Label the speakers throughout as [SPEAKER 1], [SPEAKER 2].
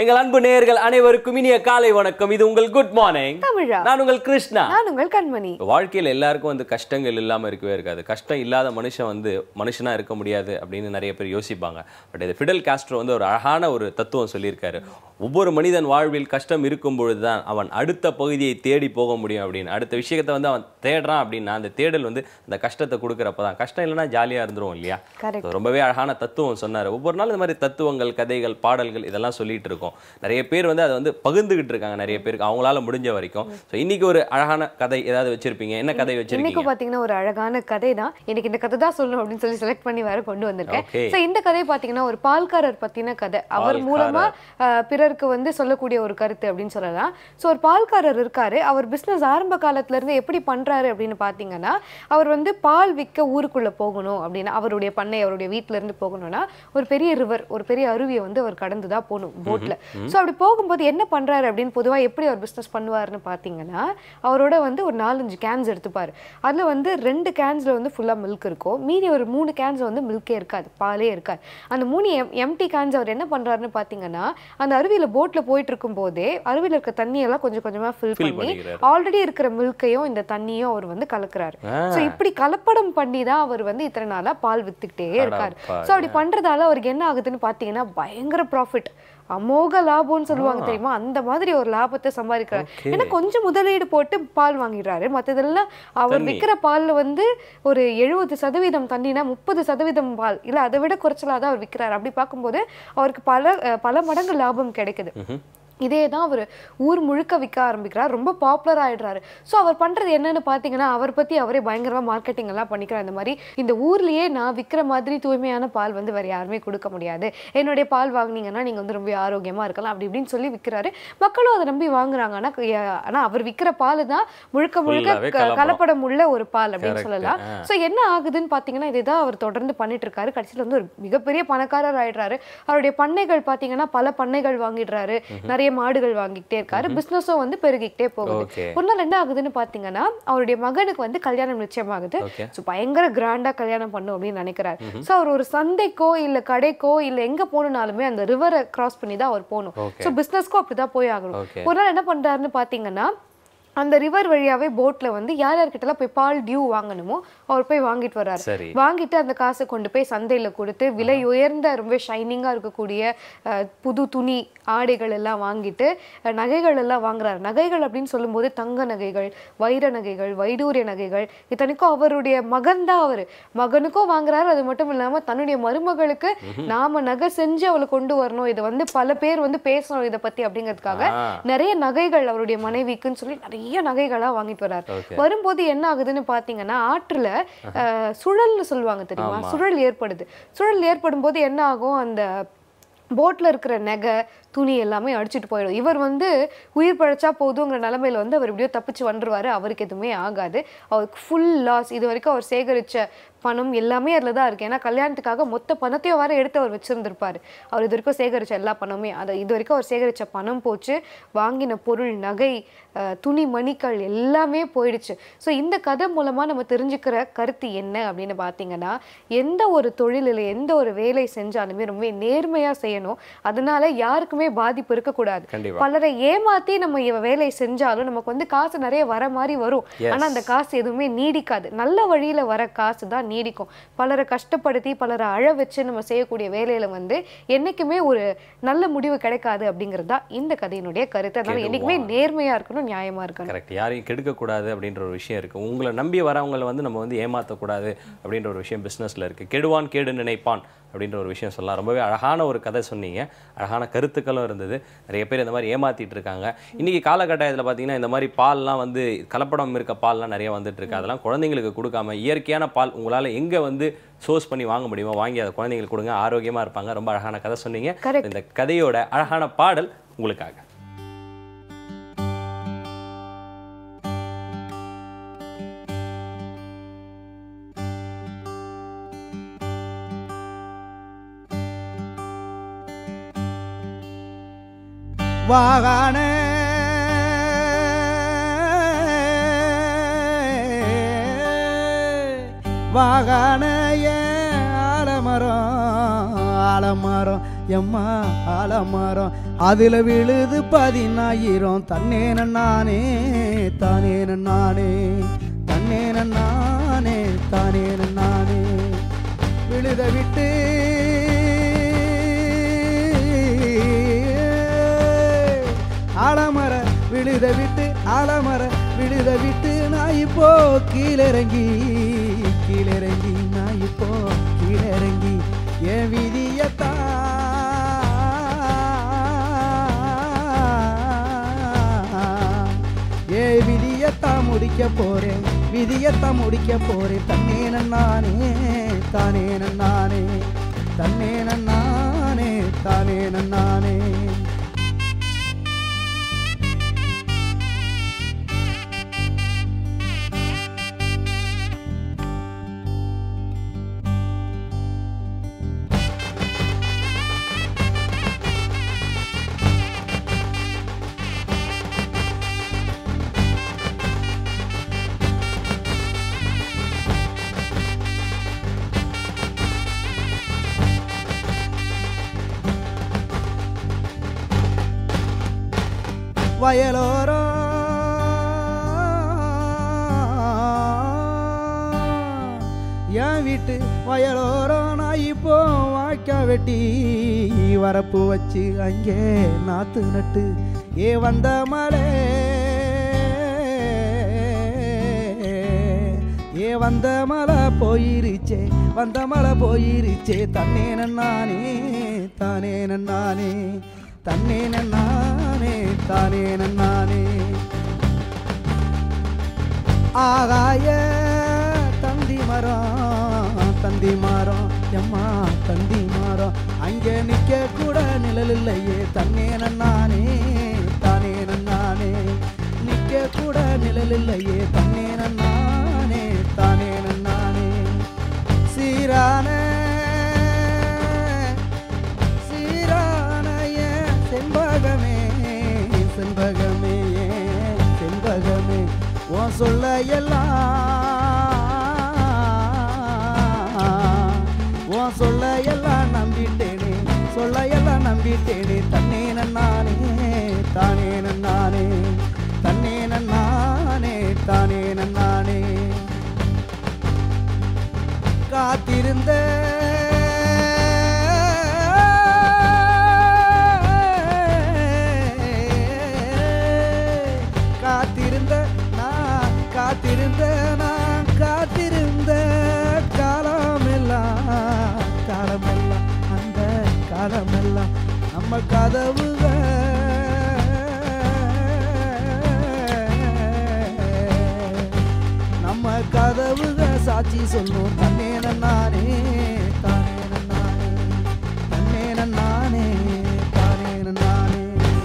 [SPEAKER 1] எங்கள் அன்பு நேயர்கள் அனைவருக்கும் இனிய காலை வணக்கம் இது உங்கள் குட் மார்னிங்
[SPEAKER 2] தமிழா
[SPEAKER 1] நான் உங்கள் கிருஷ்ணா
[SPEAKER 2] நான் உங்கள் கண்மணி
[SPEAKER 1] இப்ப வாழ்க்கையில எல்லாருக்கும் வந்து கஷ்டங்கள் இல்லாம இருக்கவே இருக்காது கஷ்டம் இல்லாத மனுஷன் வந்து மனுஷனா இருக்க முடியாது அப்படின்னு நிறைய பேர் யோசிப்பாங்க பட் இது ஃபிடல் காஸ்ட்ரோ வந்து ஒரு அழகான ஒரு தத்துவம் சொல்லியிருக்காரு ஒவ்வொரு மனிதன் வாழ்வில் கஷ்டம் இருக்கும் பொழுதுதான் அவன் அடுத்த பகுதியை தேடி போக முடியும் அப்படின்னு அடுத்த விஷயத்தை வந்து அவன் தேடுறான் அப்படின்னா அந்த தேடல் வந்து அந்த கஷ்டத்தை கொடுக்குறப்ப தான் கஷ்டம் இல்லைன்னா ஜாலியா இருந்துரும் இல்லையா
[SPEAKER 2] Correct.
[SPEAKER 1] So, ரொம்பவே அழகான தத்துவம் சொன்னார் ஒவ்வொரு நாள் இந்த மாதிரி தத்துவங்கள் கதைகள் பாடல்கள் இதெல்லாம் சொல்லிட்டு இருக்கோம் நிறைய பேர் வந்து அதை வந்து பகிர்ந்துகிட்டு இருக்காங்க நிறைய பேருக்கு அவங்களால முடிஞ்ச வரைக்கும் ஸோ இன்னைக்கு ஒரு அழகான கதை ஏதாவது வச்சிருப்பீங்க என்ன கதை
[SPEAKER 2] இன்னைக்கு
[SPEAKER 1] வச்சிருக்கீங்க
[SPEAKER 2] பாத்தீங்கன்னா ஒரு அழகான கதை தான் எனக்கு இந்த கதை தான் சொல்லணும் அப்படின்னு சொல்லி செலக்ட் பண்ணி வேற கொண்டு வந்திருக்கேன்
[SPEAKER 1] Okay.
[SPEAKER 2] சோ இந்த கதை பாத்தீங்கன்னா ஒரு பால்காரர் பத்தின கதை அவர்
[SPEAKER 1] பால்காரர்.
[SPEAKER 2] மூலமா அஹ், பிறருக்கு வந்து சொல்லக்கூடிய ஒரு கருத்து அப்படின்னு சொல்லலாம் சோ ஒரு பால்காரர் இருக்காரு அவர் பிசினஸ் ஆரம்ப காலத்துல இருந்து எப்படி பண்றாரு அப்படின்னு பாத்தீங்கன்னா அவர் வந்து பால் விற்க ஊருக்குள்ள போகணும் அப்படின்னா அவருடைய பண்ணை அவருடைய வீட்ல இருந்து போகணும்னா ஒரு பெரிய ரிவர் ஒரு பெரிய அருவியை வந்து அவர் கடந்து தான் போகணும் போட்ல சோ அப்படி போகும்போது என்ன பண்றாரு அப்படின்னு பொதுவா எப்படி அவர் பிசினஸ் பண்ணுவாருன்னு பாத்தீங்கன்னா அவரோட வந்து ஒரு நாலஞ்சு கேன்ஸ் எடுத்துப்பாரு அதுல வந்து ரெண்டு கேன்ஸ்ல வந்து ஃபுல்லா மில்க் இருக்கும் மீதி ஒரு மூணு கேன்ஸ்ல வந்து மில்கே இருக்காது பாலே இருக்காது அந்த மூணு எம் எம்டி கேன்ஸ் அவர் என்ன பண்றாருன்னு பாத்தீங்கன்னா அந்த அருவியில போட்ல போயிட்டு இருக்கும் போதே அருவியில இருக்க தண்ணியெல்லாம் கொஞ்சம் கொஞ்சமா ஃபில்
[SPEAKER 1] Fill
[SPEAKER 2] பண்ணி
[SPEAKER 1] பண்ணிக்கிறாரு.
[SPEAKER 2] ஆல்ரெடி இருக்கிற மில்கையும் இந்த தண்ணியும் அவர் வந்து கலக்குறாரு
[SPEAKER 1] ஆ.
[SPEAKER 2] சோ இப்படி கலப்படம் பண்ணி தான் அவர் வந்து இத்தனை நாளா பால் வித்துக்கிட்டே இருக்காரு
[SPEAKER 1] அடப்பாவி.
[SPEAKER 2] சோ அப்படி பண்றதால அவருக்கு என்ன ஆகுதுன்னு பாத்தீங்கன்னா பயங்கர ப்ராஃபிட் அமோக லாபம்னு சொல்லுவாங்க தெரியுமா அந்த மாதிரி ஒரு லாபத்தை சம்பாதிக்கிறார்
[SPEAKER 1] Okay.
[SPEAKER 2] ஏன்னா கொஞ்சம் முதலீடு போட்டு பால் வாங்கிடுறாரு மத்ததெல்லாம் அவர்
[SPEAKER 1] தண்ணி.
[SPEAKER 2] விற்கிற பால்ல வந்து ஒரு எழுபது சதவீதம் தண்ணினா முப்பது சதவீதம் பால் இல்ல அதை விட குறைச்சலா தான் அவர் விற்கிறாரு அப்படி பார்க்கும்போது அவருக்கு பல அஹ், பல மடங்கு லாபம் கிடைக்குது இதே தான் அவர் ஊர் முழுக்க விற்க ஆரம்பிக்கிறார் ரொம்ப பாப்புலர் ஆயிடுறாரு ஸோ அவர் பண்றது என்னன்னு பார்த்தீங்கன்னா அவர் பத்தி அவரே பயங்கரமா மார்க்கெட்டிங் எல்லாம் பண்ணிக்கிறார் இந்த மாதிரி இந்த ஊர்லயே நான் விற்கிற மாதிரி தூய்மையான பால் வந்து வேற யாருமே கொடுக்க முடியாது என்னுடைய பால் வாங்குனீங்கன்னா நீங்க வந்து ரொம்ப ஆரோக்கியமா இருக்கலாம் அப்படி இப்படின்னு சொல்லி விற்கிறாரு மக்களும் அதை நம்பி வாங்குறாங்க ஆனா க- ஆனா அவர் விற்கிற பால் தான் முழுக்க முழுக்க
[SPEAKER 1] Full-ஆவே
[SPEAKER 2] க-
[SPEAKER 1] கலப்படம்.
[SPEAKER 2] கலப்படம் உள்ள ஒரு பால் அப்படின்னு
[SPEAKER 1] Correct.
[SPEAKER 2] சொல்லலாம்
[SPEAKER 1] ஆ.
[SPEAKER 2] ஸோ என்ன ஆகுதுன்னு பார்த்தீங்கன்னா இதுதான் அவர் தொடர்ந்து பண்ணிட்டு இருக்காரு கடைசியில் வந்து ஒரு மிகப்பெரிய பணக்காரர் ஆயிடுறாரு அவருடைய பண்ணைகள் பார்த்தீங்கன்னா பல பண்ணைகள் வாங்கிடுறாரு நிறைய மாடுகள் வாங்கிக்கிட்டே இருக்காரு பிசினஸும் வந்து பெருகிக்கிட்டே போகுது
[SPEAKER 1] Okay.
[SPEAKER 2] ஒரு நாள் என்ன ஆகுதுன்னு பார்த்தீங்கன்னா அவருடைய மகனுக்கு வந்து கல்யாணம் நிச்சயமாகுது
[SPEAKER 1] Okay.
[SPEAKER 2] ஸோ பயங்கர கிராண்டா கல்யாணம் பண்ணும் அப்படின்னு நினைக்கிறாரு ஸோ அவர் ஒரு சந்தைக்கோ இல்ல கடைக்கோ இல்ல எங்க போகணும்னாலுமே அந்த ரிவரை கிராஸ் பண்ணி தான் அவர் போகணும்
[SPEAKER 1] Okay.
[SPEAKER 2] ஸோ பிசினஸ்க்கும் அப்படிதான் போய் ஆகணும்
[SPEAKER 1] Okay.
[SPEAKER 2] ஒரு நாள் என்ன பண்றாருன்னு பார்த்தீங்கன்னா அந்த ரிவர் வழியாவே போட்ல வந்து யார் யார்கிட்டலாம் போய் பால் டியூ வாங்கணுமோ அவர் போய் வாங்கிட்டு வர்றாரு
[SPEAKER 1] சரி
[SPEAKER 2] வாங்கிட்டு அந்த காசை கொண்டு போய் சந்தையில கொடுத்து விலை உயர்ந்த ரொம்ப ஷைனிங்கா இருக்கக்கூடிய அஹ், புது துணி ஆடைகள் எல்லாம் வாங்கிட்டு அஹ், நகைகள் எல்லாம் வாங்குறாரு நகைகள் அப்படின்னு சொல்லும்போது தங்க நகைகள் வைர நகைகள் வைடூரிய நகைகள் இத்தனைக்கும் அவருடைய மகன் தான் அவரு மகனுக்கும் வாங்குறாரு அது மட்டும் இல்லாம தன்னுடைய மருமகளுக்கு நாம நகை செஞ்சு அவளை கொண்டு வரணும் இதை வந்து பல பேர் வந்து பேசணும் இதை பத்தி அப்படிங்கிறதுக்காக
[SPEAKER 1] ஆ.
[SPEAKER 2] நிறைய நகைகள் அவருடைய மனைவிக்குன்னு சொல்லி நிறைய நகைகளா வாங்கிட்டு வர்றாரு
[SPEAKER 1] Okay.
[SPEAKER 2] வரும்போது என்ன ஆகுதுன்னு பாத்தீங்கன்னா ஆற்றுல அஹ், சுழல்னு சொல்லுவாங்க தெரியுமா
[SPEAKER 1] ஆமா.
[SPEAKER 2] சுழல் ஏற்படுது சுழல் ஏற்படும் போது என்ன ஆகும் அந்த போட்ல இருக்கிற நகை துணி எல்லாமே அடிச்சிட்டு போயிடும் இவர் வந்து உயிர் பழைச்சா போதுங்கிற நிலமையில வந்து அவர் எப்படியோ தப்பிச்சு வந்துருவாரு அவருக்கு எதுவுமே ஆகாது அவருக்கு ஃபுல் லாஸ் இது வரைக்கும் அவர் சேகரிச்ச பணம் எல்லாமே அதில் தான் இருக்கு ஏன்னா கல்யாணத்துக்காக மொத்த பணத்தையும் வர எடுத்து அவர் வச்சிருந்திருப்பாரு அவர் இது வரைக்கும் சேகரிச்ச எல்லா பணமே அதை இது வரைக்கும் அவர் சேகரிச்ச பணம் போச்சு வாங்கின பொருள் நகை அஹ், துணி மணிகள் எல்லாமே போயிடுச்சு ஸோ இந்த கதை மூலமா நம்ம தெரிஞ்சுக்கிற கருத்து என்ன அப்படின்னு பார்த்தீங்கன்னா எந்த ஒரு தொழிலில் எந்த ஒரு வேலை செஞ்சாலுமே ரொம்ப நேர்மையா செய்யணும் அதனால யாருக்குமே பாதிப்பு இருக்கக்கூடாது
[SPEAKER 1] கண்டிப்பா
[SPEAKER 2] பலரை ஏமாத்தி நம்ம இவ வேலை செஞ்சாலும் நமக்கு வந்து காசு நிறைய வர மாதிரி வரும்
[SPEAKER 1] Yes.
[SPEAKER 2] ஆனா அந்த காசு எதுவுமே நீடிக்காது நல்ல வழியில வர காசு தான் நீடிக்கும் பலரை கஷ்டப்படுத்தி பலரை அழ வச்சு நம்ம செய்யக்கூடிய வேலையில வந்து என்னைக்குமே ஒரு நல்ல முடிவு கிடைக்காது அப்படிங்கிறது தான் இந்த கதையினுடைய கருத்து அதனால என்னைக்குமே நேர்மையா இருக்கணும் நியாயமா இருக்கணும்
[SPEAKER 1] கரெக்ட் யாரையும் கெடுக்கக்கூடாது அப்படின்ற ஒரு விஷயம் இருக்கு உங்களை நம்பி வரவங்களை வந்து நம்ம வந்து ஏமாற்றக்கூடாது அப்படின்ற ஒரு விஷயம் பிஸ்னஸில் இருக்கு கெடுவான் கேடு நினைப்பான் அப்படின்ற ஒரு விஷயம் சொல்லலாம் ரொம்பவே அழகான ஒரு கதை சொன்னீங்க அழகான கருத்துக்களும் இருந்தது நிறைய பேர் இந்த மாதிரி ஏமாத்திட்டு இருக்காங்க இன்னைக்கு காலகட்டாயத்தில் பார்த்தீங்கன்னா இந்த மாதிரி பால்லாம் வந்து கலப்படம் இருக்க பால்லாம் நிறைய வந்துட்டு இருக்கு அதெல்லாம் குழந்தைங்களுக்கு கொடுக்காம இயற்கையான பால் உங்களால் எங்கே வந்து சோர்ஸ் பண்ணி வாங்க முடியுமோ வாங்கி அதை குழந்தைங்களுக்கு கொடுங்க ஆரோக்கியமாக இருப்பாங்க ரொம்ப அழகான கதை சொன்னீங்க
[SPEAKER 2] Correct.
[SPEAKER 1] இந்த கதையோட அழகான பாடல் உங்களுக்காக
[SPEAKER 3] வாகான வாகான ஏன் ஆலமரம் ஆலமரம் எம்மா ஆலமரம் அதுல விழுது பதினாயிரம் தன்னேன நானே தானேன நானே தன்னேன நானே தானேன நானே விழுத விட்டு ஆலமர விழுத விட்டு ஆலமர விழுத விட்டு நான் இப்போ கீழிறங்கி கீழிறங்கி நான் இப்போ கீழிறங்கி என் விதியத்தான் ஏ விதியத்தான் முடிக்க போறேன் விதியத்தான் முடிக்க போறேன் தன்னேன நானே தானேன நானே தன்னேன நானே தானேன நானே வயலோரம் என் வீட்டு வயலோரம் நான் இப்போ வாய்க்கா வெட்டி வரப்பு வச்சு அங்கே நாத்து நட்டு ஏ வந்த மலை ஏ வந்த மலை போயிருச்சே வந்த மலை போயிருச்சே தன்னேன நானே தானேன நானே தன்னேன நானே தானேன நானே ஆகாய தந்தி மரம் தந்தி மரம் எம்மா தந்தி மரம் அங்கே நிக்க கூட நிழல் இல்லையே தன்னேன நானே தானேன நானே நிக்க கூட நிழல் இல்லையே தன்னேன நானே தானேன நானே சீரான சீரானைய செண்பகமே செண்பகமே செண்பகமே உன் சொல்ல எல்லாம் உன் சொல்ல எல்லாம் நம்பிட்டேனே சொல்ல எல்லாம் நம்பிட்டேனே தன்னேன நானே தானேன நானே தன்னேன நானே தானேன நானே காத்திருந்த காத்திருந்த நான் காத்திருந்த நான் காத்திருந்த காலமெல்லாம் காலமெல்லாம் அந்த காலமெல்லாம் நம்ம கதவுக நம்ம கதவுக சாட்சி சொல்லும் தன்னேன நானே தானேன நானே தன்னேன நானே தானேன நானே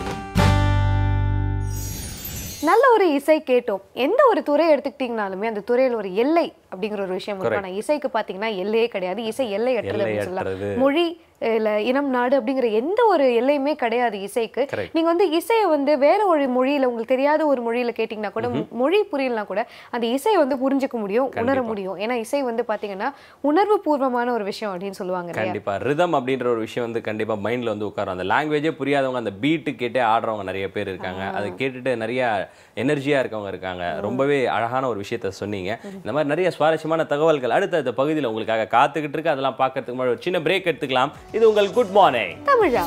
[SPEAKER 2] நல்ல ஒரு இசை கேட்டோம் எந்த ஒரு துறை எடுத்துக்கிட்டீங்கனாலுமே அந்த துறையில் ஒரு எல்லை அப்படிங்கிற ஒரு விஷயம் இருக்கும் ஆனா இசைக்கு பாத்தீங்கன்னா எல்லையே கிடையாது இசை எல்லையற்றது அப்படின்னு சொல்லலாம்
[SPEAKER 1] எல்லையற்றது.
[SPEAKER 2] மொழி இல்ல இனம் நாடு அப்படிங்கிற எந்த ஒரு எல்லையுமே கிடையாது இசைக்கு
[SPEAKER 1] Correct.
[SPEAKER 2] நீங்க வந்து இசையை வந்து வேற ஒரு மொழியில உங்களுக்கு தெரியாத ஒரு மொழியில கேட்டீங்கன்னா கூட மொழி புரியலனா கூட அந்த இசையை வந்து புரிஞ்சுக்க முடியும் உணர
[SPEAKER 1] கண்டிப்பா.
[SPEAKER 2] முடியும் ஏன்னா இசை வந்து பாத்தீங்கன்னா உணர்வு பூர்வமான ஒரு விஷயம் அப்படின்னு சொல்லுவாங்க இல்லையா
[SPEAKER 1] கண்டிப்பா ரிதம் அப்படின்ற ஒரு விஷயம் வந்து கண்டிப்பா மைண்ட்ல வந்து உட்காரும் அந்த லாங்குவேஜே புரியாதவங்க அந்த பீட்டு கேட்டே ஆடுறவங்க நிறைய பேர் இருக்காங்க அதை கேட்டுட்டு நிறைய எனர்ஜியா இருக்கவங்க இருக்காங்க ரொம்பவே அழகான ஒரு விஷயத்த சொன்னீங்க இந்த மாதிரி நிறைய சுவாரஸ்யமான தகவல்கள் அடுத்த இந்த பகுதியில் உங்களுக்காக காத்துக்கிட்டு இருக்கு அதெல்லாம் பார்க்கறதுக்கு முன்னாடி ஒரு சின்ன பிரேக் எடுத்துக்கலாம் இது உங்கள் குட் மார்னிங்
[SPEAKER 2] தமிழா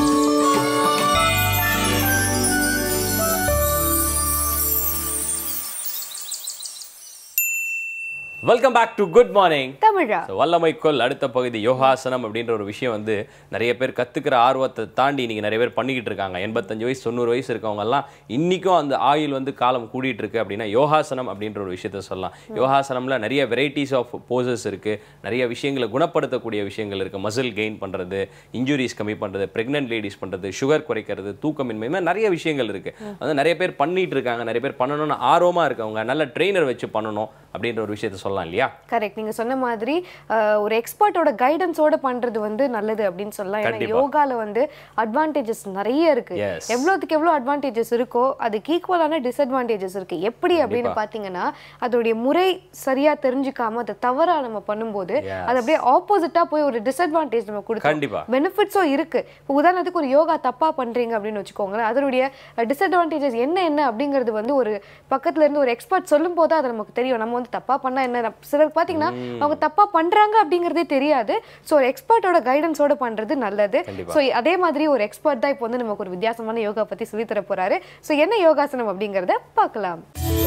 [SPEAKER 1] welcome back to good morning
[SPEAKER 2] தமிழா
[SPEAKER 1] So, வல்லமைக்கொள் அடுத்த பகுதி யோகாசனம் அப்படின்ற ஒரு விஷயம் வந்து நிறைய பேர் கத்துக்கிற ஆர்வத்தை தாண்டி இன்னைக்கு நிறைய பேர் பண்ணிக்கிட்டு இருக்காங்க எண்பத்தஞ்சு வயசு தொண்ணூறு வயசு இருக்கவங்க எல்லாம் இன்னைக்கும் அந்த ஆயுள் வந்து காலம் கூடிட்டு இருக்கு அப்படின்னா யோகாசனம் அப்படின்ற ஒரு விஷயத்த சொல்லலாம் யோகாசனம்ல நிறைய வெரைட்டிஸ் ஆஃப் போசஸ் இருக்கு நிறைய விஷயங்களை குணப்படுத்தக்கூடிய விஷயங்கள் இருக்கு மசில் கெயின் பண்றது இன்ஜுரிஸ் கம்மி பண்றது பிரெக்னென்ட் லேடிஸ் பண்றது சுகர் குறைக்கிறது தூக்கமின்மை இந்த மாதிரி நிறைய விஷயங்கள் இருக்கு அது நிறைய பேர் பண்ணிட்டு இருக்காங்க நிறைய பேர் பண்ணணும்னு ஆர்வமா இருக்கவங்க நல்ல ட்ரெயினர் வச்சு பண்ணணும் அப்படின்ற ஒரு விஷயத்த சொல்லலாம் சொல்லலாம் இல்லையா
[SPEAKER 2] கரெக்ட் நீங்க சொன்ன மாதிரி அஹ், ஒரு எக்ஸ்பர்ட்டோட கைடன்ஸோட பண்றது வந்து நல்லது அப்படின்னு சொல்லலாம் ஏன்னா
[SPEAKER 1] கண்டிப்பா.
[SPEAKER 2] யோகால வந்து அட்வான்டேஜஸ் நிறைய இருக்கு
[SPEAKER 1] Yes.
[SPEAKER 2] எவ்வளவுக்கு எவ்வளவு அட்வான்டேஜஸ் இருக்கோ அதுக்கு ஈக்குவலான டிஸ்அட்வான்டேஜஸ் இருக்கு எப்படி அப்படின்னு
[SPEAKER 1] கண்டிப்பா.
[SPEAKER 2] பாத்தீங்கன்னா அதோடைய முறை சரியா தெரிஞ்சுக்காம அதை தவறா நம்ம பண்ணும்போது
[SPEAKER 1] Yes.
[SPEAKER 2] அது அப்படியே ஆப்போசிட்டா போய் ஒரு டிஸ்அட்வான்டேஜ் நம்ம கொடுத்தோம்
[SPEAKER 1] கண்டிப்பா
[SPEAKER 2] பெனிஃபிட்ஸும் இருக்கு இப்போ உதாரணத்துக்கு ஒரு யோகா தப்பா பண்றீங்க அப்படின்னு வச்சுக்கோங்களேன் அதனுடைய டிஸ்அட்வான்டேஜஸ் என்ன என்ன அப்படிங்கிறது வந்து ஒரு பக்கத்துல இருந்து ஒரு எக்ஸ்பர்ட் சொல்லும் போது அது நமக்கு தெரியும் நம்ம வந்து தப்பா பண்ணா என்ன நம்ம- சிலர் பாத்தீங்கன்னா அவங்க தப்பா பண்றாங்க அப்படிங்கறதே தெரியாது ஸோ ஒரு எக்ஸ்பர்ட்டோட கைடன்ஸோட பண்றது நல்லது
[SPEAKER 1] கண்டிப்பா.
[SPEAKER 2] ஸோ அதே மாதிரி ஒரு எக்ஸ்பர்ட் தான் இப்போ வந்து நமக்கு ஒரு வித்தியாசமான யோகா பத்தி சொல்லி தர போறாரு ஸோ என்ன யோகாசனம் அப்படிங்கறத பார்க்கலாம்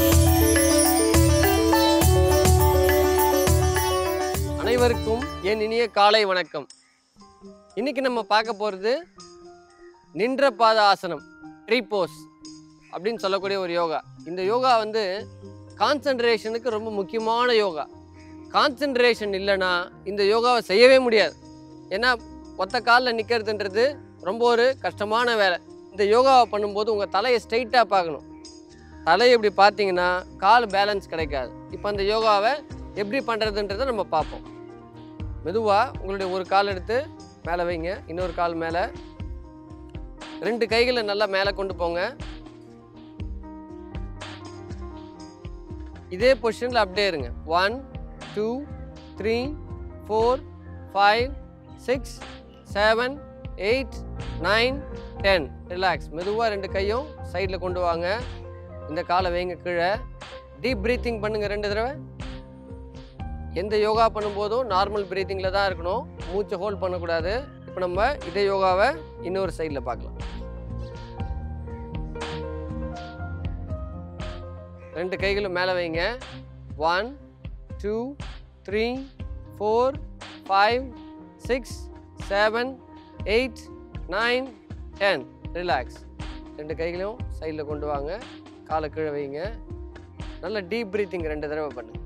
[SPEAKER 4] அனைவருக்கும் என் இனிய காலை வணக்கம் இன்னைக்கு நம்ம பார்க்க போகிறது நின்ற பாத ஆசனம் ட்ரீ போஸ் அப்படின்னு சொல்லக்கூடிய ஒரு யோகா இந்த யோகா வந்து கான்சன்ட்ரேஷனுக்கு ரொம்ப முக்கியமான யோகா கான்சன்ட்ரேஷன் இல்லைன்னா இந்த யோகாவை செய்யவே முடியாது ஏன்னா ஒத்த காலில் நிற்கிறதுன்றது ரொம்ப ஒரு கஷ்டமான வேலை இந்த யோகாவை பண்ணும்போது உங்கள் தலையை ஸ்ட்ரைட்டாக பார்க்கணும் தலையை இப்படி பார்த்தீங்கன்னா கால் பேலன்ஸ் கிடைக்காது இப்போ அந்த யோகாவை எப்படி பண்ணுறதுன்றதை நம்ம பார்ப்போம் மெதுவாக உங்களுடைய ஒரு கால் எடுத்து மேலே வைங்க இன்னொரு கால் மேலே ரெண்டு கைகளை நல்லா மேலே கொண்டு போங்க இதே பொசிஷனில் அப்படியே இருங்க one two three four five six seven eight nine ten relax மெதுவாக ரெண்டு கையும் சைடில் கொண்டு வாங்க இந்த காலை வைங்க கீழே டீப் ப்ரீத்திங் பண்ணுங்க ரெண்டு தடவை எந்த யோகா பண்ணும்போதும் நார்மல் ப்ரீத்திங்கில் தான் இருக்கணும் மூச்சை ஹோல்ட் பண்ணக்கூடாது இப்போ நம்ம இதே யோகாவை இன்னொரு சைடில் பார்க்கலாம் ரெண்டு கைகளும் மேலே வைங்க one two three four five six seven eight nine ten relax ரெண்டு கைகளையும் சைடில் கொண்டு வாங்க காலை கீழே வைங்க நல்ல டீப் ப்ரீத்திங் ரெண்டு தடவை பண்ணுங்க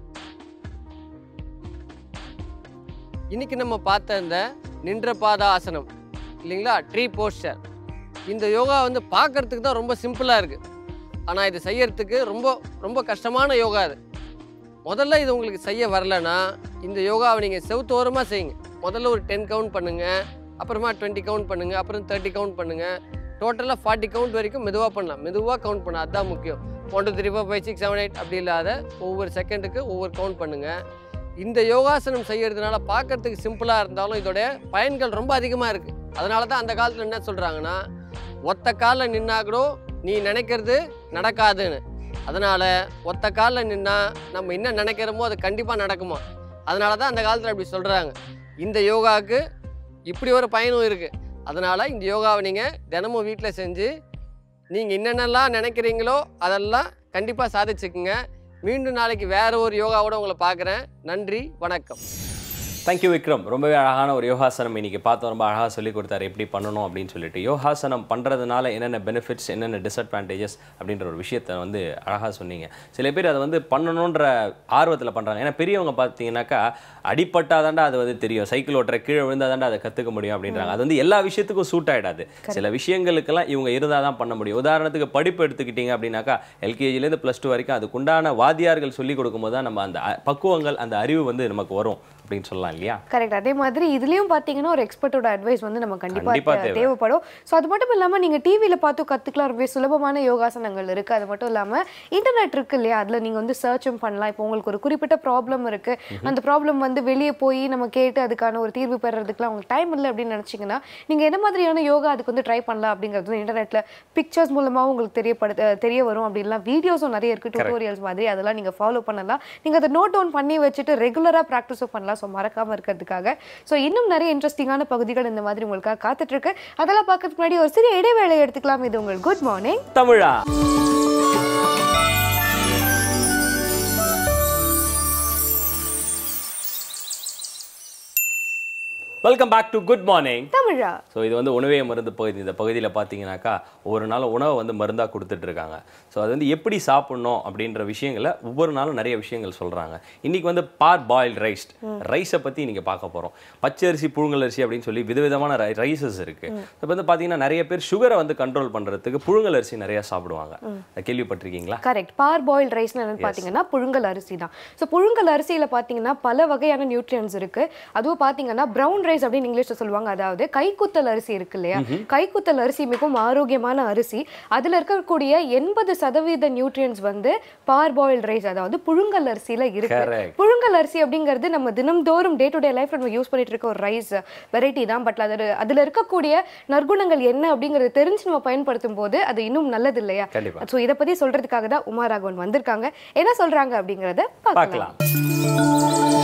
[SPEAKER 4] இன்னைக்கு நம்ம பார்த்த இந்த நின்ற பாத ஆசனம் இல்லைங்களா ட்ரீ போஸ்டர் இந்த யோகா வந்து பார்க்கறதுக்கு தான் ரொம்ப சிம்பிளாக இருக்குது ஆனால் இது செய்யறதுக்கு ரொம்ப ரொம்ப கஷ்டமான யோகா இது முதல்ல இது உங்களுக்கு செய்ய வரலனா இந்த யோகாவை நீங்கள் செவுத்தோரமாக செய்யுங்க முதல்ல ஒரு டென் கவுண்ட் பண்ணுங்கள் அப்புறமா டுவெண்ட்டி கவுண்ட் பண்ணுங்கள் அப்புறம் தேர்ட்டி கவுண்ட் பண்ணுங்கள் டோட்டலாக ஃபார்ட்டி கவுண்ட் வரைக்கும் மெதுவாக பண்ணலாம் மெதுவாக கவுண்ட் பண்ண அதுதான் முக்கியம் one two three four five six seven eight அப்படி இல்லாத ஒவ்வொரு செகண்டுக்கு ஒவ்வொரு கவுண்ட் பண்ணுங்கள் இந்த யோகாசனம் செய்யறதுனால பார்க்கறதுக்கு சிம்பிளாக இருந்தாலும் இதோடைய பயன்கள் ரொம்ப அதிகமாக இருக்குது அதனால தான் அந்த காலத்தில் என்ன சொல்கிறாங்கன்னா ஒத்த காலில் நின்னா கூட நீ நினைக்கிறது நடக்காதுன்னு அதனால ஒத்த காலில் நின்னா நம்ம என்ன நினைக்கிறோமோ அது கண்டிப்பாக நடக்குமா அதனால தான் அந்த காலத்தில் அப்படி சொல்கிறாங்க இந்த யோகாவுக்கு இப்படி ஒரு பயனும் இருக்குது அதனால் இந்த யோகாவை நீங்கள் தினமும் வீட்டில் செஞ்சு நீங்கள் என்னென்னலாம் நினைக்கிறீங்களோ அதெல்லாம் கண்டிப்பாக சாதிச்சுக்குங்க மீண்டும் நாளைக்கு வேற ஒரு யோகாவோட உங்களை பார்க்குறேன் நன்றி வணக்கம்
[SPEAKER 1] தேங்க்யூ விக்ரம் ரொம்பவே அழகான ஒரு யோகாசனம் இன்னைக்கு பார்த்தோம் ரொம்ப அழகாக சொல்லி கொடுத்தாரு எப்படி பண்ணணும் அப்படின்னு சொல்லிட்டு யோகாசனம் பண்ணுறதுனால என்னென்ன பெனிஃபிட்ஸ் என்னென்ன டிஸ்அட்வான்டேஜஸ் அப்படின்ற ஒரு விஷயத்தை வந்து அழகாக சொன்னீங்க சில பேர் அதை வந்து பண்ணணுன்ற ஆர்வத்தில் பண்ணுறாங்க ஏன்னா பெரியவங்க பார்த்தீங்கன்னாக்கா அடிப்பட்டாதாண்டா அது வந்து தெரியும் சைக்கிள் ஓட்டுற கீழே விழுந்தாதாண்டா அதை கற்றுக்க முடியும் அப்படின்றாங்க அது வந்து எல்லா விஷயத்துக்கும் சூட் ஆகிடாது சில விஷயங்களுக்கெல்லாம் இவங்க இருந்தால் தான் பண்ண முடியும் உதாரணத்துக்கு படிப்பு எடுத்துக்கிட்டீங்க அப்படின்னாக்கா எல்கேஜிலேருந்து ப்ளஸ் டூ வரைக்கும் அதுக்குண்டான வாத்தியார்கள் சொல்லி கொடுக்கும்போது தான் நம்ம அந்த அ- பக்குவங்கள் அந்த அறிவு வந்து நமக்கு வரும் அப்படின்னு சொல்லலாம் இல்லையா
[SPEAKER 2] கரெக்ட் அதே மாதிரி இதுலயும் பாத்தீங்கன்னா ஒரு எக்ஸ்பர்ட்டோட அட்வைஸ் வந்து நம்ம
[SPEAKER 1] கண்டிப்பா
[SPEAKER 2] கண்டிப்பா
[SPEAKER 1] தேவை.
[SPEAKER 2] தேவைப்படும் ஸோ அது மட்டும் இல்லாம நீங்க டிவியில பார்த்து கத்துக்கலாம் ரொம்ப சுலபமான யோகாசனங்கள் இருக்கு அது மட்டும் இல்லாம இன்டர்நெட் இருக்கு இல்லையா அதுல நீங்க வந்து சர்ச்சும் பண்ணலாம் இப்போ உங்களுக்கு ஒரு குறிப்பிட்ட ப்ராப்ளம் இருக்கு அந்த ப்ராப்ளம் வந்து வெளியே போய் நம்ம கேட்டு அதுக்கான ஒரு தீர்வு பெறறதுக்குலாம் உங்களுக்கு டைம் இல்லை அப்படின்னு நினைச்சீங்கன்னா நீங்க என்ன மாதிரியான யோகா அதுக்கு வந்து ட்ரை பண்ணலாம் அப்படிங்கிறது வந்து இன்டர்நெட்ல பிக்சர்ஸ் மூலமாவும் உங்களுக்கு தெரியப்படுத்த தெரிய வரும் அப்படின்லாம் வீடியோஸும் நிறைய இருக்கு டியூட்டோரியல்ஸ் மாதிரி அதெல்லாம் நீங்க ஃபாலோ பண்ணலாம் நீங்க அதை நோட் டவுன் பண்ணி வச்சுட்டு ரெகுலரா ப்ராக்டிஸும் பண்ணலாம் ஸோ மறக்காம இருக்கிறதுக்காக ஸோ இன்னும் நிறைய இன்ட்ரெஸ்டிங்கான பகுதிகள் இந்த மாதிரி உங்களுக்காக காத்துட்டு இருக்கு அதெல்லாம் பார்க்கறதுக்கு முன்னாடி ஒரு சிறிய இடைவேளை எடுத்துக்கலாம் இது உங்கள் குட் மார்னிங்
[SPEAKER 1] தமிழா welcome back to good morning
[SPEAKER 2] விழா
[SPEAKER 1] ஸோ இது வந்து உணவே மருந்து பகுதி இந்த பகுதியில் பார்த்தீங்கன்னாக்கா ஒவ்வொரு நாளும் உணவை வந்து மருந்தாக கொடுத்துட்டு இருக்காங்க ஸோ அது வந்து எப்படி சாப்பிடணும் அப்படின்ற விஷயங்களை ஒவ்வொரு நாளும் நிறைய விஷயங்கள் சொல்கிறாங்க இன்னைக்கு வந்து பார் பாயில்ட் ரைஸ் ரைஸை பற்றி இன்னைக்கு பார்க்க போகிறோம் பச்சரிசி புழுங்கல் அரிசி அப்படின்னு சொல்லி விதவிதமான ரை ரைசஸ் இருக்குது இப்போ வந்து பார்த்தீங்கன்னா நிறைய பேர் சுகரை வந்து கண்ட்ரோல் பண்ணுறதுக்கு புழுங்கல் அரிசி நிறைய சாப்பிடுவாங்க அதை கேள்விப்பட்டிருக்கீங்களா
[SPEAKER 2] கரெக்ட் பார் பாயில் ரைஸ்னு என்னன்னு பார்த்தீங்கன்னா புழுங்கல் அரிசி தான் ஸோ புழுங்கல் அரிசியில் பார்த்தீங்கன்னா பல வகையான நியூட்ரியன்ஸ் இருக்கு அதுவும் பார்த்தீங்கன்னா ப்ரௌன் ரைஸ் அப்படின்னு இங்கிலீஷில் சொல்லுவாங்க அதாவது கைக்குத்தல் அரிசி இருக்கு இல்லையா கைக்குத்தல் அரிசி மிகவும் ஆரோக்கியமான அரிசி அதில் இருக்கக்கூடிய எண்பது சதவீத நியூட்ரியன்ஸ் வந்து பார் பாயில் ரைஸ் அதாவது புழுங்கல் அரிசியில இருக்கு
[SPEAKER 1] Correct.
[SPEAKER 2] புழுங்கல் அரிசி அப்படிங்கிறது நம்ம தினம்தோறும் டே டு டே லைஃப் நம்ம யூஸ் பண்ணிட்டு இருக்க ஒரு ரைஸ் வெரைட்டி தான் பட் அது அதில் இருக்கக்கூடிய நற்குணங்கள் என்ன அப்படிங்கறது தெரிஞ்சு நம்ம பயன்படுத்தும் போது அது இன்னும் நல்லது இல்லையா
[SPEAKER 1] கண்டிப்பா.
[SPEAKER 2] ஸோ இதை பத்தி சொல்றதுக்காக தான் உமா ராகவன் வந்திருக்காங்க என்ன சொல்றாங்க அப்படிங்கறத பார்க்கலாம்
[SPEAKER 1] பார்க்கலாம்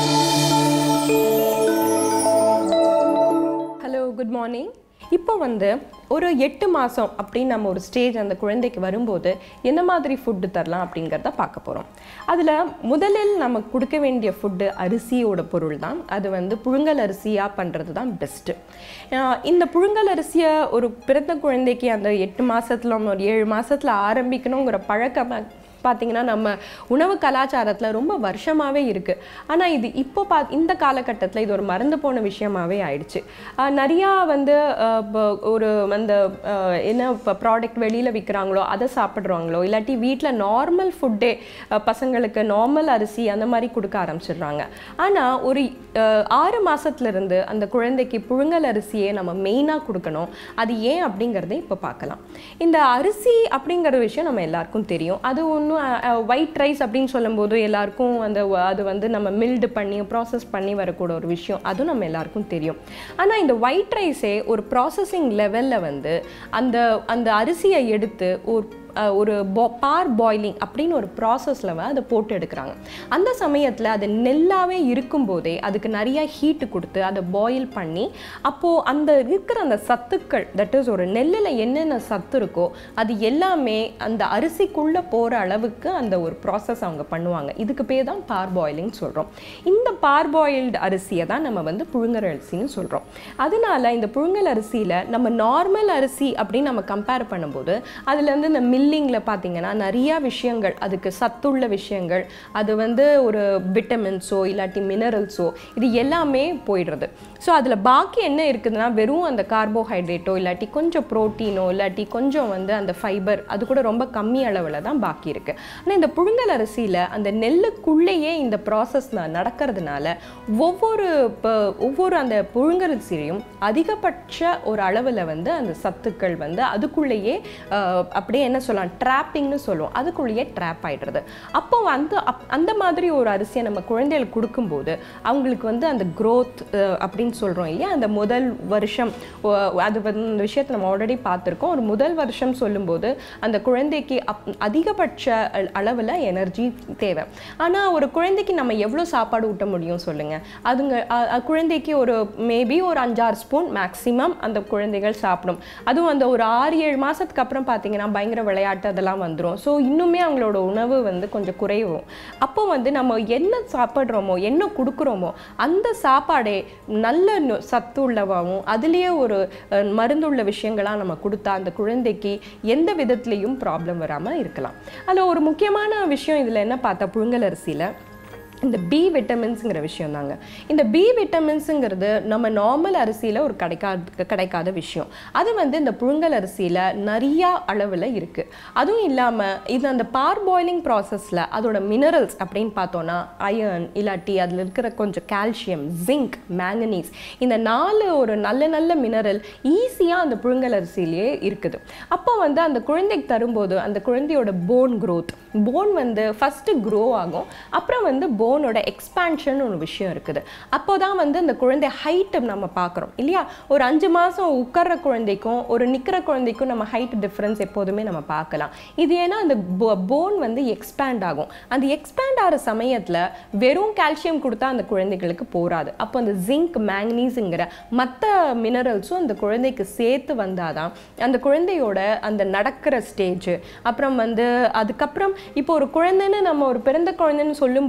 [SPEAKER 5] ஹலோ குட் மார்னிங் இப்போ வந்து ஒரு எட்டு மாதம் அப்படின்னு நம்ம ஒரு ஸ்டேஜ் அந்த குழந்தைக்கு வரும்போது என்ன மாதிரி ஃபுட்டு தரலாம் அப்படிங்கிறத பார்க்க போகிறோம் அதில் முதலில் நம்ம கொடுக்க வேண்டிய ஃபுட்டு அரிசியோட பொருள் தான் அது வந்து புழுங்கல் அரிசியாக பண்ணுறது தான் பெஸ்ட்டு இந்த புழுங்கல் அரிசியை ஒரு பிறந்த குழந்தைக்கு அந்த எட்டு மாசத்துல ஒரு ஏழு மாசத்துல ஆரம்பிக்கணுங்கிற பழக்கம் பார்த்தீங்கன்னா நம்ம உணவு கலாச்சாரத்தில் ரொம்ப வருஷமாகவே இருக்குது ஆனால் இது இப்போ பா இந்த காலகட்டத்தில் இது ஒரு மறந்து போன விஷயமாவே ஆயிடுச்சு ஆஹ் நிறையா வந்து ஆஹ் ப- ஒரு அந்த ஆஹ் என்ன இப்போ ப்ராடக்ட் வெளியில் விற்கிறாங்களோ அதை சாப்பிட்றாங்களோ இல்லாட்டி வீட்டில் நார்மல் ஃபுட்டே பசங்களுக்கு நார்மல் அரிசி அந்த மாதிரி கொடுக்க ஆரம்பிச்சிடுறாங்க ஆனால் ஒரு ஆஹ் ஆறு மாசத்துல-இருந்து அந்த குழந்தைக்கு புழுங்கல் அரிசியே நம்ம மெயினாக கொடுக்கணும் அது ஏன் அப்படிங்கிறத இப்போ பார்க்கலாம் இந்த அரிசி அப்படிங்கிற விஷயம் நம்ம எல்லாருக்கும் தெரியும் அது ஒன்றும் ஒயிட் ரைஸ் அப்படின்னு சொல்லும்போது எல்லாருக்கும் அந்த வ- அது வந்து நம்ம மில்டு பண்ணி ப்ராசஸ் பண்ணி வரக்கூடிய ஒரு விஷயம் அதுவும் நம்ம எல்லாருக்கும் தெரியும் ஆனால் இந்த ஒயிட் ரைஸே ஒரு ப்ராசஸிங் லெவலில் வந்து அந்த அந்த அரிசியை எடுத்து ஒரு அஹ், ஒரு பார் பாயிலிங் அப்படின்னு ஒரு ப்ராசஸில் அதை போட்டு எடுக்கிறாங்க அந்த சமயத்தில் அது நெல்லாவே இருக்கும்போதே அதுக்கு நிறைய ஹீட்டு கொடுத்து அதை பாயில் பண்ணி அப்போது அந்த இருக்கிற அந்த சத்துக்கள் தட் இஸ் ஒரு நெல்லில் என்னென்ன சத்து இருக்கோ அது எல்லாமே அந்த அரிசிக்குள்ளே போகிற அளவுக்கு அந்த ஒரு ப்ராசஸ் அவங்க பண்ணுவாங்க இதுக்கு பேர் தான் பார் பாயிலிங் சொல்கிறோம் இந்த பார் பாயில்டு அரிசியை தான் நம்ம வந்து புழுங்கல் அரிசின்னு சொல்கிறோம் அதனால இந்த புழுங்கல் அரிசியில் நம்ம நார்மல் அரிசி அப்படின்னு நம்ம கம்பேர் பண்ணும்போது அதுல இருந்து இந்த மில்லிங்கில் பார்த்தீங்கன்னா நிறைய விஷயங்கள் அதுக்கு சத்துள்ள விஷயங்கள் அது வந்து ஒரு விட்டமின்ஸோ இல்லாட்டி மினரல்ஸோ இது எல்லாமே போயிடுறது ஸோ அதில் பாக்கி என்ன இருக்குதுன்னா வெறும் அந்த கார்போஹைட்ரேட்டோ இல்லாட்டி கொஞ்சம் ப்ரோட்டீனோ இல்லாட்டி கொஞ்சம் வந்து அந்த ஃபைபர் அது கூட ரொம்ப கம்மி அளவில் தான் பாக்கி இருக்குது ஆனால் இந்த புழுங்கல் அரிசியில் அந்த நெல்லுக்குள்ளேயே இந்த ப்ராசஸ் நடக்கிறதுனால ஒவ்வொரு இப்போ ஒவ்வொரு அந்த புழுங்கரிசிலையும் அதிகபட்ச ஒரு அளவில் வந்து அந்த சத்துக்கள் வந்து அதுக்குள்ளேயே ஆஹ், அப்படியே என்ன சொல்லலாம் ட்ராப்பிங்னு சொல்லுவோம் அதுக்குள்ளேயே ட்ராப் ஆயிடுறது அப்போ அந்த அப்- அந்த மாதிரி ஒரு அரிசியை நம்ம குழந்தைகளுக்கு கொடுக்கும்போது அவங்களுக்கு வந்து அந்த growth அஹ், அப்படின்னு சொல்கிறோம் இல்லையா அந்த முதல் வருஷம் ஒ- அது வந்து இந்த விஷயத்தை நம்ம ஆல்ரெடி பார்த்துருக்கோம் ஒரு முதல் வருஷம் சொல்லும்போது அந்த குழந்தைக்கு அப் அதிகபட்ச அளவில் எனர்ஜி தேவை ஆனால் ஒரு குழந்தைக்கு நம்ம எவ்வளோ சாப்பாடு ஊட்ட முடியும் சொல்லுங்கள் அதுங்க அ- அ- குழந்தைக்கு ஒரு மேபி ஒரு அஞ்சாறு ஸ்பூன் மேக்ஸிமம் அந்த குழந்தைகள் சாப்பிடும் அதுவும் அந்த ஒரு ஆறு ஏழு மாதத்துக்கு அப்புறம் பார்த்தீங்கன்னா பயங்கர விளையாட்டு அதெல்லாம் வந்துடும் ஸோ இன்னுமே அவங்களோட உணவு வந்து கொஞ்சம் குறைவும் அப்போ வந்து நம்ம என்ன சாப்பிட்றோமோ என்ன கொடுக்குறோமோ அந்த சாப்பாடே நல்ல நு- சத்து உள்ளவாகவும் அதுலேயே ஒரு அஹ், மருந்துள்ள விஷயங்களாக நம்ம கொடுத்தா அந்த குழந்தைக்கு எந்த விதத்துலேயும் ப்ராப்ளம் வராமல் இருக்கலாம் அதில் ஒரு முக்கியமான விஷயம் இதில் என்ன பார்த்தா புழுங்கல் அரிசியில் இந்த பி விட்டமின்ஸுங்கிற விஷயம் தாங்க இந்த பி விட்டமின்ஸுங்கிறது நம்ம நார்மல் அரிசியில் ஒரு கிடைக்காத கிடைக்காத விஷயம் அது வந்து இந்த புழுங்கல் அரிசியில் நிறையா அளவில் இருக்குது அதுவும் இல்லாமல் இது அந்த பார் பாயிலிங் ப்ராசஸில் அதோட மினரல்ஸ் அப்படின்னு பார்த்தோன்னா அயர்ன் இல்லாட்டி அதில் இருக்கிற கொஞ்சம் கால்சியம் ஜிங்க் மேங்கனீஸ் இந்த நாலு ஒரு நல்ல நல்ல மினரல் ஈஸியாக அந்த புழுங்கல் அரிசியிலேயே இருக்குது அப்போ வந்து அந்த குழந்தைக்கு தரும்போது அந்த குழந்தையோட போன் growth போன் வந்து ஃபஸ்ட்டு க்ரோ ஆகும் அப்புறம் வந்து போனோட எக்ஸ்பான்ஷன் ஒரு விஷயம் இருக்குது அப்போ தான் வந்து அந்த குழந்தை ஹைட்டு நம்ம பார்க்குறோம் இல்லையா ஒரு அஞ்சு மாதம் உட்கார்ற குழந்தைக்கும் ஒரு நிற்கிற குழந்தைக்கும் நம்ம ஹைட் டிஃப்ரென்ஸ் எப்போதுமே நம்ம பார்க்கலாம் இது ஏன்னா அந்த போன் வந்து எக்ஸ்பேண்ட் ஆகும் அந்த எக்ஸ்பேண்ட் ஆகிற சமயத்தில் வெறும் கால்சியம் கொடுத்தா அந்த குழந்தைகளுக்கு போராது அப்போ அந்த ஜிங்க் மேங்னீஸுங்கிற மற்ற மினரல்ஸும் அந்த குழந்தைக்கு சேர்த்து வந்தாதான் அந்த குழந்தையோட அந்த நடக்கிற ஸ்டேஜ் அப்புறம் வந்து அதுக்கப்புறம் இப்போ ஒரு குழந்தைன்னு நம்ம ஒரு பிறந்த குழந்தைன்னு சொல்லும்போது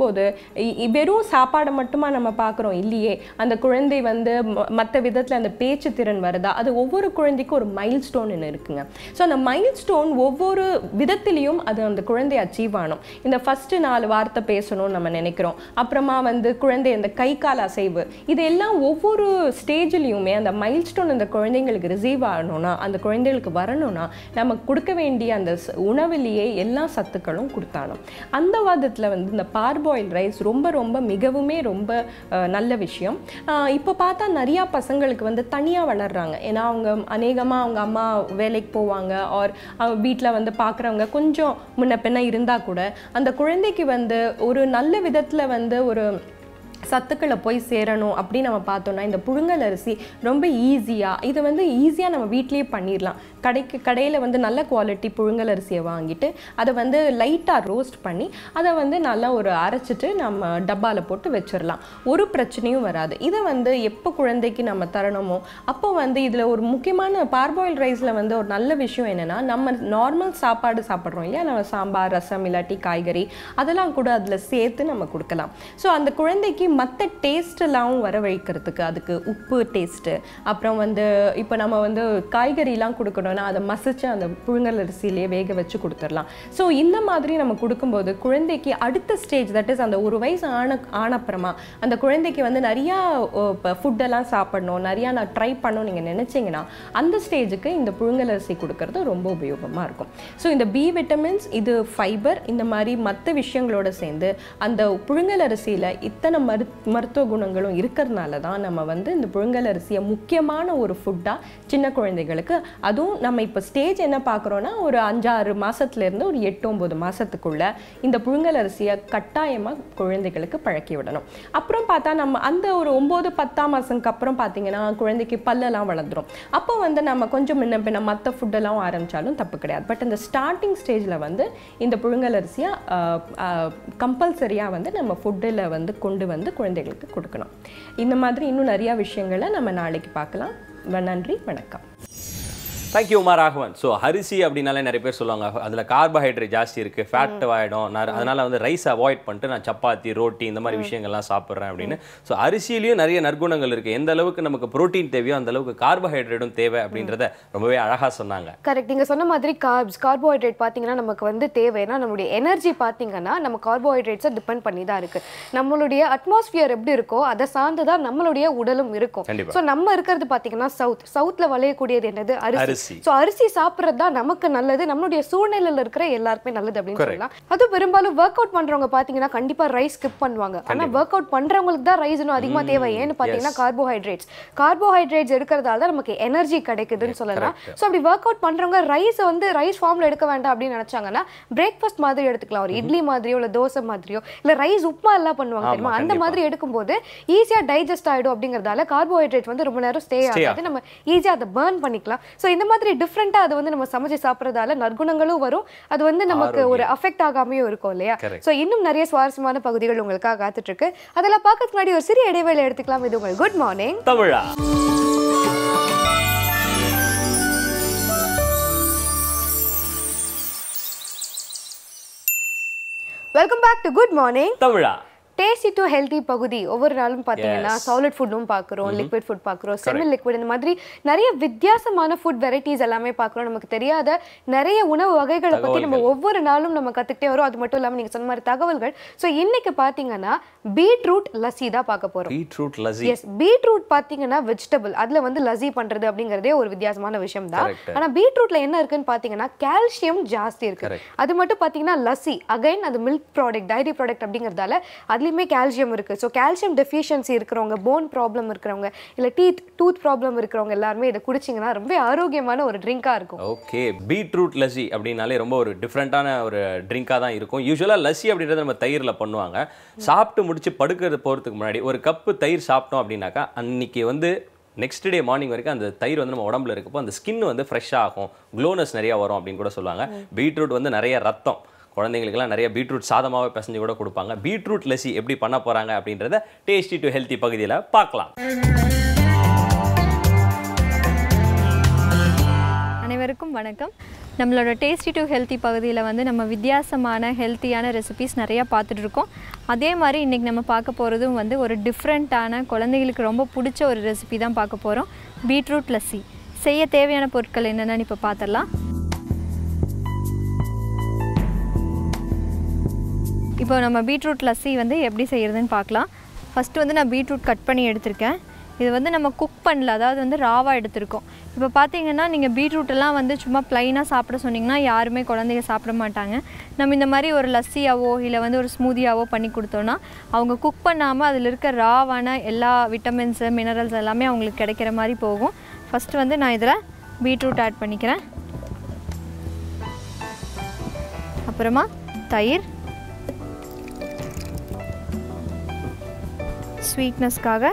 [SPEAKER 5] இ- இ- வெறும் சாப்பாடை மட்டுமா நம்ம பார்க்குறோம் இல்லையே அந்த குழந்தை வந்து மற்ற விதத்தில் அந்த பேச்சு திறன் வருதா அது ஒவ்வொரு குழந்தைக்கும் ஒரு மைல் ஸ்டோன் இருக்குங்க ஸோ அந்த மைல் ஸ்டோன் ஒவ்வொரு விதத்திலையும் அது அந்த குழந்தை அச்சீவ் ஆகணும் இந்த ஃபஸ்ட்டு நாலு வார்த்தை பேசணும்னு நம்ம நினைக்கிறோம் அப்புறமா வந்து குழந்தை அந்த கை கால் அசைவு இது எல்லாம் ஒவ்வொரு ஸ்டேஜ்லேயுமே அந்த மைல் ஸ்டோன் அந்த குழந்தைங்களுக்கு ரிசீவ் ஆகணும்னா அந்த குழந்தைகளுக்கு வரணும்னா நம்ம கொடுக்க வேண்டிய அந்த ச- உணவிலேயே எல்லா சத்துக்களும் கொடுத்தாலும் அந்த வாதத்தில் வந்து இந்த பார்பாயில் ரைஸ் ரொம்ப ரொம்ப மிகவுமே ரொம்ப அஹ், நல்ல விஷயம் அஹ், இப்போ பார்த்தா நிறையா பசங்களுக்கு வந்து தனியாக வளர்றாங்க ஏன்னா அவங்க அநேகமாக அவங்க அம்மா வேலைக்கு போவாங்க ஆர் வீட்டில் வந்து பார்க்குறவங்க கொஞ்சம் முன்ன பின்ன இருந்தால் கூட அந்த குழந்தைக்கு வந்து ஒரு நல்ல விதத்தில் வந்து ஒரு சத்துக்களை போய் சேரணும் அப்படின்னு நம்ம பார்த்தோம்னா இந்த புழுங்கல் அரிசி ரொம்ப ஈஸியாக இது வந்து ஈஸியாக நம்ம வீட்லேயே பண்ணிடலாம் கடைக்கு கடையில் வந்து நல்ல குவாலிட்டி புழுங்கல் அரிசியை வாங்கிட்டு அதை வந்து லைட்டாக ரோஸ்ட் பண்ணி அதை வந்து நல்லா ஒரு அரைச்சிட்டு நம்ம டப்பாவில் போட்டு வச்சிடலாம் ஒரு பிரச்சனையும் வராது இதை வந்து எப்போ குழந்தைக்கு நம்ம தரணுமோ அப்போ வந்து இதில் ஒரு முக்கியமான பார்பாயில் ரைஸில் வந்து ஒரு நல்ல விஷயம் என்னென்னா நம்ம நார்மல் சாப்பாடு சாப்பிட்றோம் இல்லையா நம்ம சாம்பார் ரசம் இல்லாட்டி காய்கறி அதெல்லாம் கூட அதில் சேர்த்து நம்ம கொடுக்கலாம் ஸோ அந்த குழந்தைக்கு மற்ற டேஸ்ட்டெல்லாம் வரவழைக்கிறதுக்கு அதுக்கு உப்பு டேஸ்ட்டு அப்புறம் வந்து இப்போ நம்ம வந்து காய்கறிலாம் கொடுக்கணும்னா அதை மசிச்சு அந்த புழுங்கல் அரிசியிலேயே வேக வச்சு கொடுத்துடலாம் ஸோ இந்த மாதிரி நம்ம கொடுக்கும்போது குழந்தைக்கு அடுத்த ஸ்டேஜ் தட் இஸ் அந்த ஒரு வயசு ஆன ஆனப்புறமா அந்த குழந்தைக்கு வந்து நிறையா ஃபுட்டெல்லாம் சாப்பிடணும் நிறையா நான் ட்ரை பண்ணணும் நீங்கள் நினச்சிங்கன்னா அந்த ஸ்டேஜுக்கு இந்த புழுங்கல் அரிசி கொடுக்கறது ரொம்ப உபயோகமாக இருக்கும் ஸோ இந்த பி விட்டமின்ஸ் இது ஃபைபர் இந்த மாதிரி மற்ற விஷயங்களோட சேர்ந்து அந்த புழுங்கல் அரிசியில் இத்தனை மரு மருத்துவ குணங்களும் இருக்கிறதுனால தான் நம்ம வந்து இந்த புழுங்கல் அரிசியை முக்கியமான ஒரு ஃபுட்டாக சின்ன குழந்தைகளுக்கு அதுவும் நம்ம இப்போ ஸ்டேஜ் என்ன பார்க்குறோன்னா ஒரு அஞ்சாறு மாசத்துலேருந்து ஒரு எட்டு ஒம்பது மாதத்துக்குள்ள இந்த புழுங்கல் அரிசியை கட்டாயமாக குழந்தைகளுக்கு பழக்கி விடணும் அப்புறம் பார்த்தா நம்ம அந்த ஒரு ஒம்பது பத்தாம் மாதத்துக்கு அப்புறம் பார்த்தீங்கன்னா குழந்தைக்கு பல்லெல்லாம் வளர்ந்துரும் அப்போ வந்து நம்ம கொஞ்சம் முன்ன பின்ன மற்ற ஃபுட்டெல்லாம் ஆரம்பித்தாலும் தப்பு கிடையாது பட் இந்த ஸ்டார்டிங் ஸ்டேஜில் வந்து இந்த புழுங்கல் அரிசியை கம்பல்சரியாக வந்து நம்ம ஃபுட்டில் வந்து கொண்டு வந்து குழந்தைகளுக்கு கொடுக்கணும் இந்த மாதிரி இன்னும் நிறையா விஷயங்களை நம்ம நாளைக்கு பார்க்கலாம் வ- நன்றி வணக்கம்
[SPEAKER 1] தேங்க்யூ உமா ராகவன் ஸோ அரிசி அப்படின்னாலே நிறைய பேர் சொல்லுவாங்க அதில் கார்போஹைட்ரேட் ஜாஸ்தி இருக்கு ஃபேட் ஆகிடும் நான் அதனால வந்து ரைஸ் அவாய்ட் பண்ணிட்டு நான் சப்பாத்தி ரோட்டி இந்த மாதிரி விஷயங்கள்லாம் சாப்பிட்றேன் அப்படின்னு ஸோ அரிசியிலையும் நிறைய நற்குணங்கள் இருக்கு எந்த அளவுக்கு நமக்கு புரோட்டீன் தேவையோ அந்த அளவுக்கு கார்போஹைட்ரேட்டும் தேவை அப்படின்றத ரொம்பவே அழகா சொன்னாங்க
[SPEAKER 2] கரெக்ட் நீங்க சொன்ன மாதிரி கார்ப்ஸ் கார்போஹைட்ரேட் பார்த்தீங்கன்னா நமக்கு வந்து தேவைன்னா நம்மளுடைய எனர்ஜி பார்த்தீங்கன்னா நம்ம கார்போஹைட்ரேட்ஸை டிபெண்ட் பண்ணி தான் இருக்கு நம்மளுடைய அட்மாஸ்பியர் எப்படி இருக்கோ அதை சார்ந்து தான் நம்மளுடைய உடலும் இருக்கும்
[SPEAKER 1] கண்டிப்பா.
[SPEAKER 2] ஸோ நம்ம இருக்கிறது பார்த்தீங்கன்னா சவுத் சவுத்ல விளையக்கூடியது என்னது அரிசி
[SPEAKER 1] அரிசி.
[SPEAKER 2] ஸோ அரிசி சாப்பிட்றது தான் நமக்கு நல்லது நம்மளுடைய சூழ்நிலையில இருக்கிற எல்லாருக்குமே நல்லது அப்படின்னு
[SPEAKER 1] Correct.
[SPEAKER 2] சொல்லலாம் அது பெரும்பாலும் ஒர்க் அவுட் பண்றவங்க பார்த்தீங்கன்னா கண்டிப்பா ரைஸ் ஸ்கிப் பண்ணுவாங்க ஆனா ஒர்க் அவுட் பண்றவங்களுக்கு தான் ரைஸ் இன்னும் அதிகமா தேவை ஏன்னு பார்த்தீங்கன்னா கார்போஹைட்ரேட்ஸ் கார்போஹைட்ரேட்ஸ் எடுக்கிறதால தான் நமக்கு எனர்ஜி கிடைக்குதுன்னு சொல்லலாம் ஸோ அப்படி ஒர்க் அவுட் பண்றவங்க ரைஸ் வந்து ரைஸ் ஃபார்ம்ல எடுக்க வேண்டாம் அப்படின்னு நினைச்சாங்கன்னா பிரேக்ஃபாஸ்ட் மாதிரி எடுத்துக்கலாம் ஒரு இட்லி மாதிரியோ இல்ல தோசை மாதிரியோ இல்ல ரைஸ் உப்புமா எல்லாம் பண்ணுவாங்க
[SPEAKER 1] ஆமா,
[SPEAKER 2] தெரியுமா அந்த
[SPEAKER 1] கண்டிப்பா.
[SPEAKER 2] மாதிரி எடுக்கும்போது ஈஸியா டைஜஸ்ட் ஆயிடும் அப்படிங்கறதால கார்போஹைட்ரேட் வந்து ரொம்ப நேரம் ஸ்டே
[SPEAKER 1] Stay
[SPEAKER 2] ஆகாது நம்ம ஈஸியா அதை பர்ன் பண்ணிக்கலாம் ஸோ இந்த மாதிரி டிஃப்ரெண்டா அது வந்து நம்ம சமைச்சு சாப்பிட்றதால நற்குணங்களும் வரும் அது வந்து நமக்கு ஒரு அஃபெக்ட் ஆகாமையும் இருக்கும் இல்லையா
[SPEAKER 1] Correct.
[SPEAKER 2] ஸோ இன்னும் நிறைய சுவாரஸ்யமான பகுதிகள் உங்களுக்காக காத்துட்டு இருக்கு அதெல்லாம் பார்க்கறதுக்கு முன்னாடி ஒரு சிறிய இடைவேளை எடுத்துக்கலாம் இது உங்கள் குட் மார்னிங்
[SPEAKER 1] தமிழா
[SPEAKER 2] welcome back to good morning
[SPEAKER 1] தமிழா
[SPEAKER 2] டேஸ்டி டு ஹெல்தி பகுதி ஒவ்வொரு நாளும் பார்த்தீங்கன்னா
[SPEAKER 1] Yes.
[SPEAKER 2] சாலிட் ஃபுட்டும் பார்க்குறோம் லிக்விட் ஃபுட் பார்க்குறோம் செமி லிக்விட் இந்த மாதிரி நிறைய வித்தியாசமான ஃபுட் வெரைட்டிஸ் எல்லாமே பார்க்குறோம் நமக்கு தெரியாத நிறைய உணவு வகைகளை பற்றி நம்ம ஒவ்வொரு நாளும் நம்ம கற்றுக்கிட்டே வரோம் அது மட்டும் இல்லாமல் நீங்கள் சொன்ன மாதிரி தகவல்கள் ஸோ இன்னைக்கு பார்த்தீங்கன்னா பீட்ரூட் லஸ்ஸி தான் பார்க்க போகிறோம்
[SPEAKER 1] பீட்ரூட் லசி
[SPEAKER 2] எஸ் பீட்ரூட் பார்த்தீங்கன்னா வெஜிடபிள் அதுல வந்து லஸ்ஸி பண்றது அப்படிங்கறதே ஒரு வித்தியாசமான விஷயம் தான்
[SPEAKER 1] Correct.
[SPEAKER 2] ஆனா பீட்ரூட்ல என்ன இருக்குன்னு பாத்தீங்கன்னா கால்சியம் ஜாஸ்தி இருக்கு
[SPEAKER 1] Correct.
[SPEAKER 2] அது மட்டும் பாத்தீங்கன்னா லஸ்ஸி அகைன் அது மில்க் ப்ராடக்ட் டைரி ப்ராடக்ட் அப்படிங்கறதால அதுலயுமே கால்சியம் இருக்கு ஸோ கால்சியம் டெஃபிஷியன்சி இருக்கிறவங்க போன் ப்ராப்ளம் இருக்கிறவங்க இல்ல டீத் டூத் ப்ராப்ளம் இருக்கிறவங்க எல்லாருமே இதை குடிச்சிங்கன்னா ரொம்ப ஆரோக்கியமான ஒரு ட்ரிங்கா இருக்கும்
[SPEAKER 1] ஓகே பீட்ரூட் லஸ்ஸி அப்படின்னாலே ரொம்ப ஒரு டிஃப்ரெண்ட்டான ஒரு ட்ரிங்காக தான் இருக்கும் யூஸ்வலாக லஸ்ஸி அப்படின்றத நம்ம தயிரில் பண்ணுவாங்க சாப்பிட்டு முடிச்சு படுக்கிறது போகிறதுக்கு முன்னாடி ஒரு கப்பு தயிர் சாப்பிட்டோம் அப்படின்னாக்கா அன்னைக்கு வந்து நெக்ஸ்ட் டே மார்னிங் வரைக்கும் அந்த தயிர் வந்து நம்ம உடம்புல இருக்கப்போ அந்த ஸ்கின் வந்து ஃப்ரெஷ்ஷாக ஆகும் க்ளோனஸ் நிறையா வரும் அப்படின்னு கூட சொல்லுவாங்க பீட்ரூட் வந்து நிறைய ரத்தம் குழந்தைங்களுக்கெல்லாம் நிறைய பீட்ரூட் சாதமாகவே பிசைஞ்சு கூட கொடுப்பாங்க பீட்ரூட் லஸ்ஸி எப்படி பண்ண போகிறாங்க அப்படின்றத டேஸ்டி டு ஹெல்த்தி பகுதியில் பார்க்கலாம்
[SPEAKER 6] அனைவருக்கும் வணக்கம் நம்மளோட டேஸ்டி டு ஹெல்த்தி பகுதியில் வந்து நம்ம வித்தியாசமான ஹெல்த்தியான ரெசிபிஸ் நிறையா பார்த்துட்டு இருக்கோம் அதே மாதிரி இன்றைக்கி நம்ம பார்க்க போகிறதும் வந்து ஒரு டிஃப்ரெண்ட்டான குழந்தைகளுக்கு ரொம்ப பிடிச்ச ஒரு ரெசிபி தான் பார்க்க போகிறோம் பீட்ரூட் லஸ்ஸி செய்ய தேவையான பொருட்கள் என்னென்னு இப்போ பார்த்துடலாம் இப்போ நம்ம பீட்ரூட் லஸ்ஸி வந்து எப்படி செய்கிறதுன்னு பார்க்கலாம் ஃபஸ்ட்டு வந்து நான் பீட்ரூட் கட் பண்ணி எடுத்திருக்கேன் இது வந்து நம்ம குக் பண்ணல அதாவது வந்து ராவாக எடுத்திருக்கோம் இப்போ பார்த்தீங்கன்னா நீங்கள் பீட்ரூட் எல்லாம் வந்து சும்மா ப்ளைனாக சாப்பிட சொன்னீங்கன்னா யாருமே குழந்தைங்க சாப்பிட மாட்டாங்க நம்ம இந்த மாதிரி ஒரு லஸ்ஸியாவோ இல்லை வந்து ஒரு ஸ்மூதியாவோ பண்ணி கொடுத்தோன்னா அவங்க குக் பண்ணாமல் அதில் இருக்க ராவான எல்லா விட்டமின்ஸு மினரல்ஸ் எல்லாமே அவங்களுக்கு கிடைக்கிற மாதிரி போகும் ஃபஸ்ட்டு வந்து நான் இதில் பீட்ரூட் ஆட் பண்ணிக்கிறேன் அப்புறமா தயிர் ஸ்வீட்னஸ்க்காக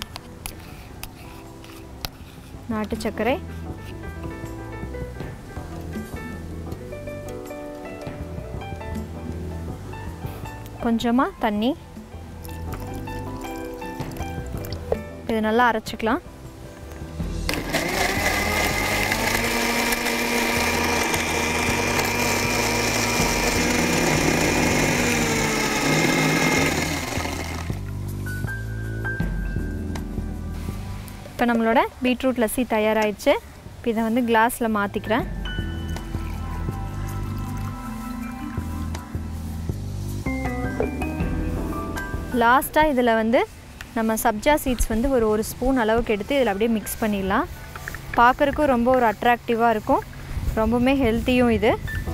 [SPEAKER 6] நாட்டு சர்க்கரை கொஞ்சமாக தண்ணி இது நல்லா அரைச்சிக்கலாம் இப்போ நம்மளோட பீட்ரூட் லஸ்ஸி தயாராகிடுச்சு இப்போ இதை வந்து கிளாஸில் மாற்றிக்கிறேன் லாஸ்ட்டாக இதில் வந்து நம்ம சப்ஜா சீட்ஸ் வந்து ஒரு ஒரு ஸ்பூன் அளவுக்கு எடுத்து இதில் அப்படியே மிக்ஸ் பண்ணிடலாம் பார்க்குறக்கும் ரொம்ப ஒரு அட்ராக்டிவாக இருக்கும் ரொம்பவுமே ஹெல்த்தியும் இது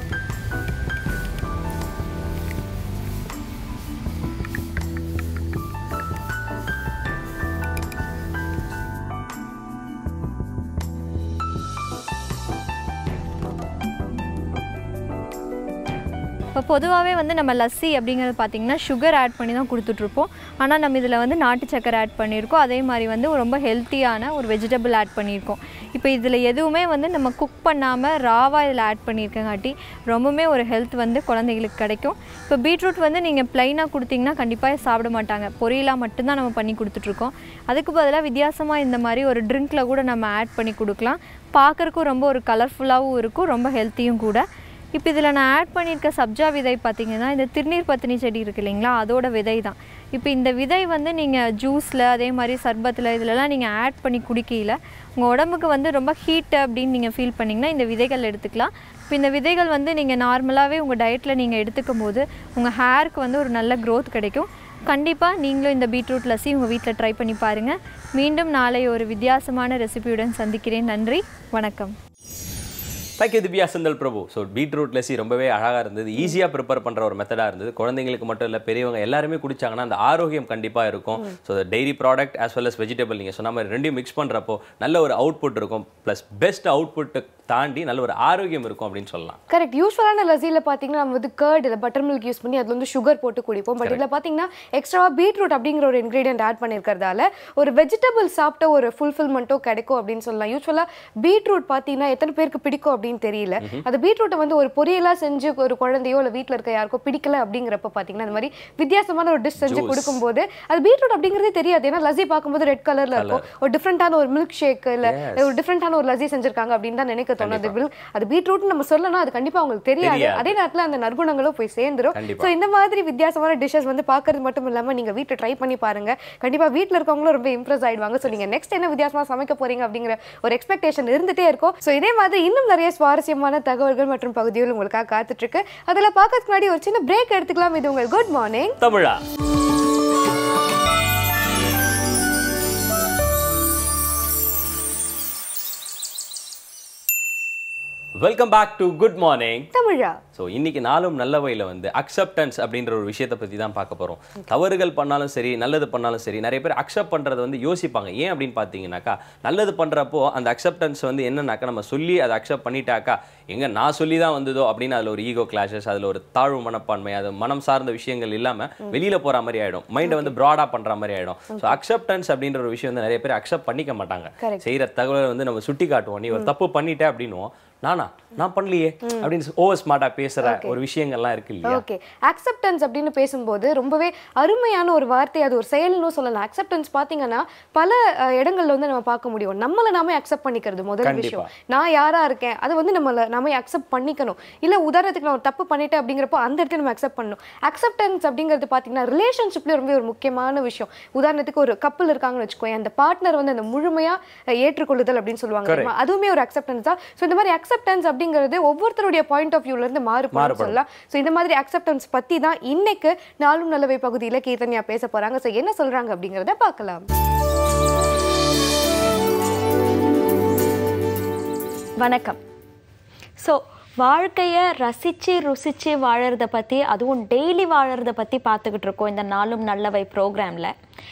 [SPEAKER 6] இப்போ பொதுவாகவே வந்து நம்ம லஸ்ஸி அப்படிங்கிறது பார்த்திங்கன்னா சுகர் ஆட் பண்ணி தான் கொடுத்துட்ருப்போம் ஆனால் நம்ம இதில் வந்து நாட்டு சக்கரை ஆட் பண்ணியிருக்கோம் அதே மாதிரி வந்து ரொம்ப ஹெல்த்தியான ஒரு வெஜிடபிள் ஆட் பண்ணியிருக்கோம் இப்போ இதில் எதுவுமே வந்து நம்ம குக் பண்ணாமல் ராவாக இதில் ஆட் பண்ணியிருக்கங்காட்டி ரொம்பவுமே ஒரு ஹெல்த் வந்து குழந்தைகளுக்கு கிடைக்கும் இப்போ பீட்ரூட் வந்து நீங்கள் ப்ளைனாக கொடுத்தீங்கன்னா கண்டிப்பாக சாப்பிட மாட்டாங்க பொரியலாக மட்டும்தான் நம்ம பண்ணி கொடுத்துட்ருக்கோம் அதுக்கு பதிலாக வித்தியாசமாக இந்த மாதிரி ஒரு ட்ரிங்க்கில் கூட நம்ம ஆட் பண்ணி கொடுக்கலாம் பார்க்குறக்கும் ரொம்ப ஒரு கலர்ஃபுல்லாகவும் இருக்கும் ரொம்ப ஹெல்த்தியும் கூட இப்போ இதில் நான் ஆட் பண்ணியிருக்க சப்ஜா விதை பார்த்தீங்கன்னா இந்த திருநீர் பத்தினி செடி இருக்கு இல்லைங்களா அதோட விதை தான் இப்போ இந்த விதை வந்து நீங்கள் ஜூஸில் அதே மாதிரி சர்பத்தில் இதிலலாம் நீங்கள் ஆட் பண்ணி குடிக்கையில் உங்கள் உடம்புக்கு வந்து ரொம்ப ஹீட்டு அப்படின்னு நீங்கள் ஃபீல் பண்ணிங்கன்னா இந்த விதைகள் எடுத்துக்கலாம் இப்போ இந்த விதைகள் வந்து நீங்கள் நார்மலாகவே உங்கள் டயட்டில் நீங்கள் எடுத்துக்கும் போது உங்கள் ஹேருக்கு வந்து ஒரு நல்ல க்ரோத் கிடைக்கும் கண்டிப்பாக நீங்களும் இந்த பீட்ரூட் லஸ்ஸி உங்கள் வீட்டில் ட்ரை பண்ணி பாருங்கள் மீண்டும் நாளை ஒரு வித்தியாசமான ரெசிபியுடன் சந்திக்கிறேன் நன்றி வணக்கம்
[SPEAKER 1] thank you Divya Senthil Prabhu so beetroot lassi ரொம்பவே அழகாக இருந்தது ஈஸியாக ப்ரிப்பேர் பண்ணுற ஒரு மெத்தடாக இருந்தது குழந்தைங்களுக்கு மட்டும் இல்லை பெரியவங்க எல்லாருமே குடிச்சாங்கன்னா அந்த ஆரோக்கியம் கண்டிப்பாக இருக்கும் so dairy product as well as vegetable நீங்கள் சொன்ன மாதிரி ரெண்டையும் மிக்ஸ் பண்ணுறப்போ நல்ல ஒரு அவுட்புட் இருக்கும் ப்ளஸ் பெஸ்ட் அவுட்புட்டை தாண்டி நல்ல ஒரு ஆரோக்கியம் இருக்கும் அப்படின்னு சொல்லலாம்
[SPEAKER 2] கரெக்ட் யூஸ்வலான லஸ்ஸியில் பார்த்தீங்கன்னா நம்ம வந்து கர்ட் இல்லை பட்டர் மில்க் யூஸ் பண்ணி அதில் வந்து சுகர் போட்டு குடிப்போம் பட் இதில் பார்த்தீங்கன்னா எக்ஸ்ட்ராவாக பீட்ரூட் அப்படிங்கிற ஒரு இன்க்ரீடியன்ட் ஆட் பண்ணியிருக்கிறதால ஒரு வெஜிடபிள் சாப்பிட்ட ஒரு ஃபுல்ஃபில்மெண்ட்டும் கிடைக்கும் அப்படின்னு சொல்லலாம் யூஸ்வலாக பீட்ரூட் பார்த்தீங்கன்னா எத்தனை பேருக்கு பிடிக்கும் அப்படின்னு தெரியல அந்த பீட்ரூட்டை வந்து ஒரு பொரியலாக செஞ்சு ஒரு குழந்தையோ இல்லை வீட்டில் இருக்க யாருக்கோ பிடிக்கல அப்படிங்கிறப்ப பார்த்தீங்கன்னா இந்த மாதிரி வித்தியாசமான ஒரு டிஷ் செஞ்சு
[SPEAKER 1] Juice.
[SPEAKER 2] கொடுக்கும்போது அது பீட்ரூட் அப்படிங்கிறதே தெரியாது ஏன்னா லஸ்ஸி பார்க்கும்போது ரெட் கலர்ல இருக்கும் ஒரு டிஃப்ரெண்டான ஒரு மில்க் ஷேக் இல்ல
[SPEAKER 1] Yes.
[SPEAKER 2] ஒரு டிஃப்ரெண்டான ஒரு லஸ்ஸி செஞ்சிருக்காங்க அப்படின்னு தான் நினைக்க தோணும் அது milk- அது பீட்ரூட் நம்ம சொல்லணும் அது கண்டிப்பா அவங்களுக்கு தெரியாது
[SPEAKER 1] தெரியாது.
[SPEAKER 2] அதே நேரத்துல அந்த நற்குணங்களும் போய் சேர்ந்துரும்
[SPEAKER 1] கண்டிப்பா.
[SPEAKER 2] ஸோ இந்த மாதிரி வித்தியாசமான டிஷ்ஷஸ் வந்து பார்க்கறது மட்டும் இல்லாம நீங்க வீட்டில் ட்ரை பண்ணி பாருங்க கண்டிப்பா வீட்டில் இருக்கவங்களும் ரொம்ப இம்ப்ரெஸ் ஆயிடுவாங்க ஸோ நீங்க நெக்ஸ்ட் என்ன வித்தியாசமா சமைக்க போறீங்க அப்படிங்கிற ஒரு எக்ஸ்பெக்டேஷன் இருந்துட்டே இருக்கும் ஸோ இதே மாதிரி இன்னும் நிறைய சுவாரஸ்யமான தகவல்கள் மற்றும் பகுதிகள் உங்களுக்காக காத்துட்டு இருக்கு அதில் பார்க்கறதுக்கு முன்னாடி ஒரு சின்ன பிரேக் எடுத்துக்கலாம் இது உங்கள் குட் மார்னிங்
[SPEAKER 1] தமிழா welcome back to good morning
[SPEAKER 2] தமிழா
[SPEAKER 1] ஸோ இன்னைக்கு நாளும் நல்லவையில் வந்து அக்செப்டன்ஸ் அப்படின்ற ஒரு விஷயத்தை பற்றி தான் பார்க்க போகிறோம் தவறுகள் பண்ணாலும் சரி நல்லது பண்ணாலும் சரி நிறைய பேர் அக்செப்ட் பண்ணுறது வந்து யோசிப்பாங்க ஏன் அப்படின்னு பார்த்தீங்கன்னாக்கா நல்லது பண்ணுறப்போ அந்த அக்செப்டன்ஸ் வந்து என்னன்னாக்கா நம்ம சொல்லி அதை அக்செப்ட் பண்ணிட்டாக்கா எங்க நான் சொல்லி தான் வந்ததோ அப்படின்னு அதில் ஒரு ஈகோ கிளாஷஸ் அதில் ஒரு தாழ்வு மனப்பான்மை அது மனம் சார்ந்த விஷயங்கள் இல்லாமல் வெளியில் போகிற மாதிரி ஆகிடும் மைண்டை வந்து ப்ராடாக பண்ணுற மாதிரி ஆகிடும் ஸோ அக்செப்டன்ஸ் அப்படின்ற ஒரு விஷயம் வந்து நிறைய பேர் அக்செப்ட் பண்ணிக்க மாட்டாங்க
[SPEAKER 2] Correct.
[SPEAKER 1] செய்கிற தகவலை வந்து நம்ம சுட்டி காட்டுவோம் நீ ஒரு தப்பு பண்ணிட்ட அப்படின்னுவோம் நானா நான் பண்ணலையே அப்படின்னு ஓவர் ஸ்மார்ட்டா பேசுற ஒரு விஷயங்கள்லாம் இருக்கு இல்லையா
[SPEAKER 2] ஓகே அக்செப்டன்ஸ் அப்படின்னு பேசும்போது ரொம்பவே அருமையான ஒரு வார்த்தை அது ஒரு செயல்னு சொல்லலாம் அக்செப்டன்ஸ் பாத்தீங்கன்னா பல அஹ், இடங்கள்ல வந்து நம்ம பார்க்க முடியும் நம்மள நாமே அக்செப்ட் பண்ணிக்கிறது முதல்
[SPEAKER 1] கண்டிப்பா.
[SPEAKER 2] விஷயம் நான் யாரா இருக்கேன் அதை வந்து நம்மள நாமே அக்செப்ட் பண்ணிக்கணும் இல்ல உதாரணத்துக்கு நான் ஒரு தப்பு பண்ணிட்டேன் அப்படிங்கிறப்போ அந்த இடத்துல நம்ம அக்செப்ட் பண்ணணும் அக்செப்டன்ஸ் அப்படிங்கிறது பாத்தீங்கன்னா ரிலேஷன்ஷிப்ல ரொம்ப ஒரு முக்கியமான விஷயம் உதாரணத்துக்கு ஒரு கப்பல் இருக்காங்கன்னு வச்சுக்கோங்க அந்த பார்ட்னர் வந்து அந்த முழுமையா அஹ், ஏற்றுக்கொள்ளுதல் அப்படின்னு சொல்லுவாங்க
[SPEAKER 1] Correct.
[SPEAKER 2] தெரியுமா? அதுவுமே ஒரு அக்செப்டன்ஸ் தான் ஸோ இந்த மாதிரி அக்செப்டன்ஸ் அப்படிங்கிறது ஒவ்வொருத்தருடைய பாயிண்ட் ஆஃப் வியூல இருந்து மாறுபடும்
[SPEAKER 1] மாறுபடும்.
[SPEAKER 2] சொல்லலாம் ஸோ இந்த மாதிரி அக்செப்டன்ஸ் பத்தி தான் இன்னைக்கு நாளும் நல்லவை பகுதியில கீர்த்தனியா பேச போறாங்க ஸோ என்ன சொல்றாங்க அப்படிங்கிறத பார்க்கலாம்
[SPEAKER 7] வணக்கம் ஸோ வாழ்க்கையை ரசித்து ருசித்து வாழறத பற்றி அதுவும் டெய்லி வாழறத பற்றி பார்த்துக்கிட்டு இருக்கோம் இந்த நாளும் நல்லவை ப்ரோக்ராமில்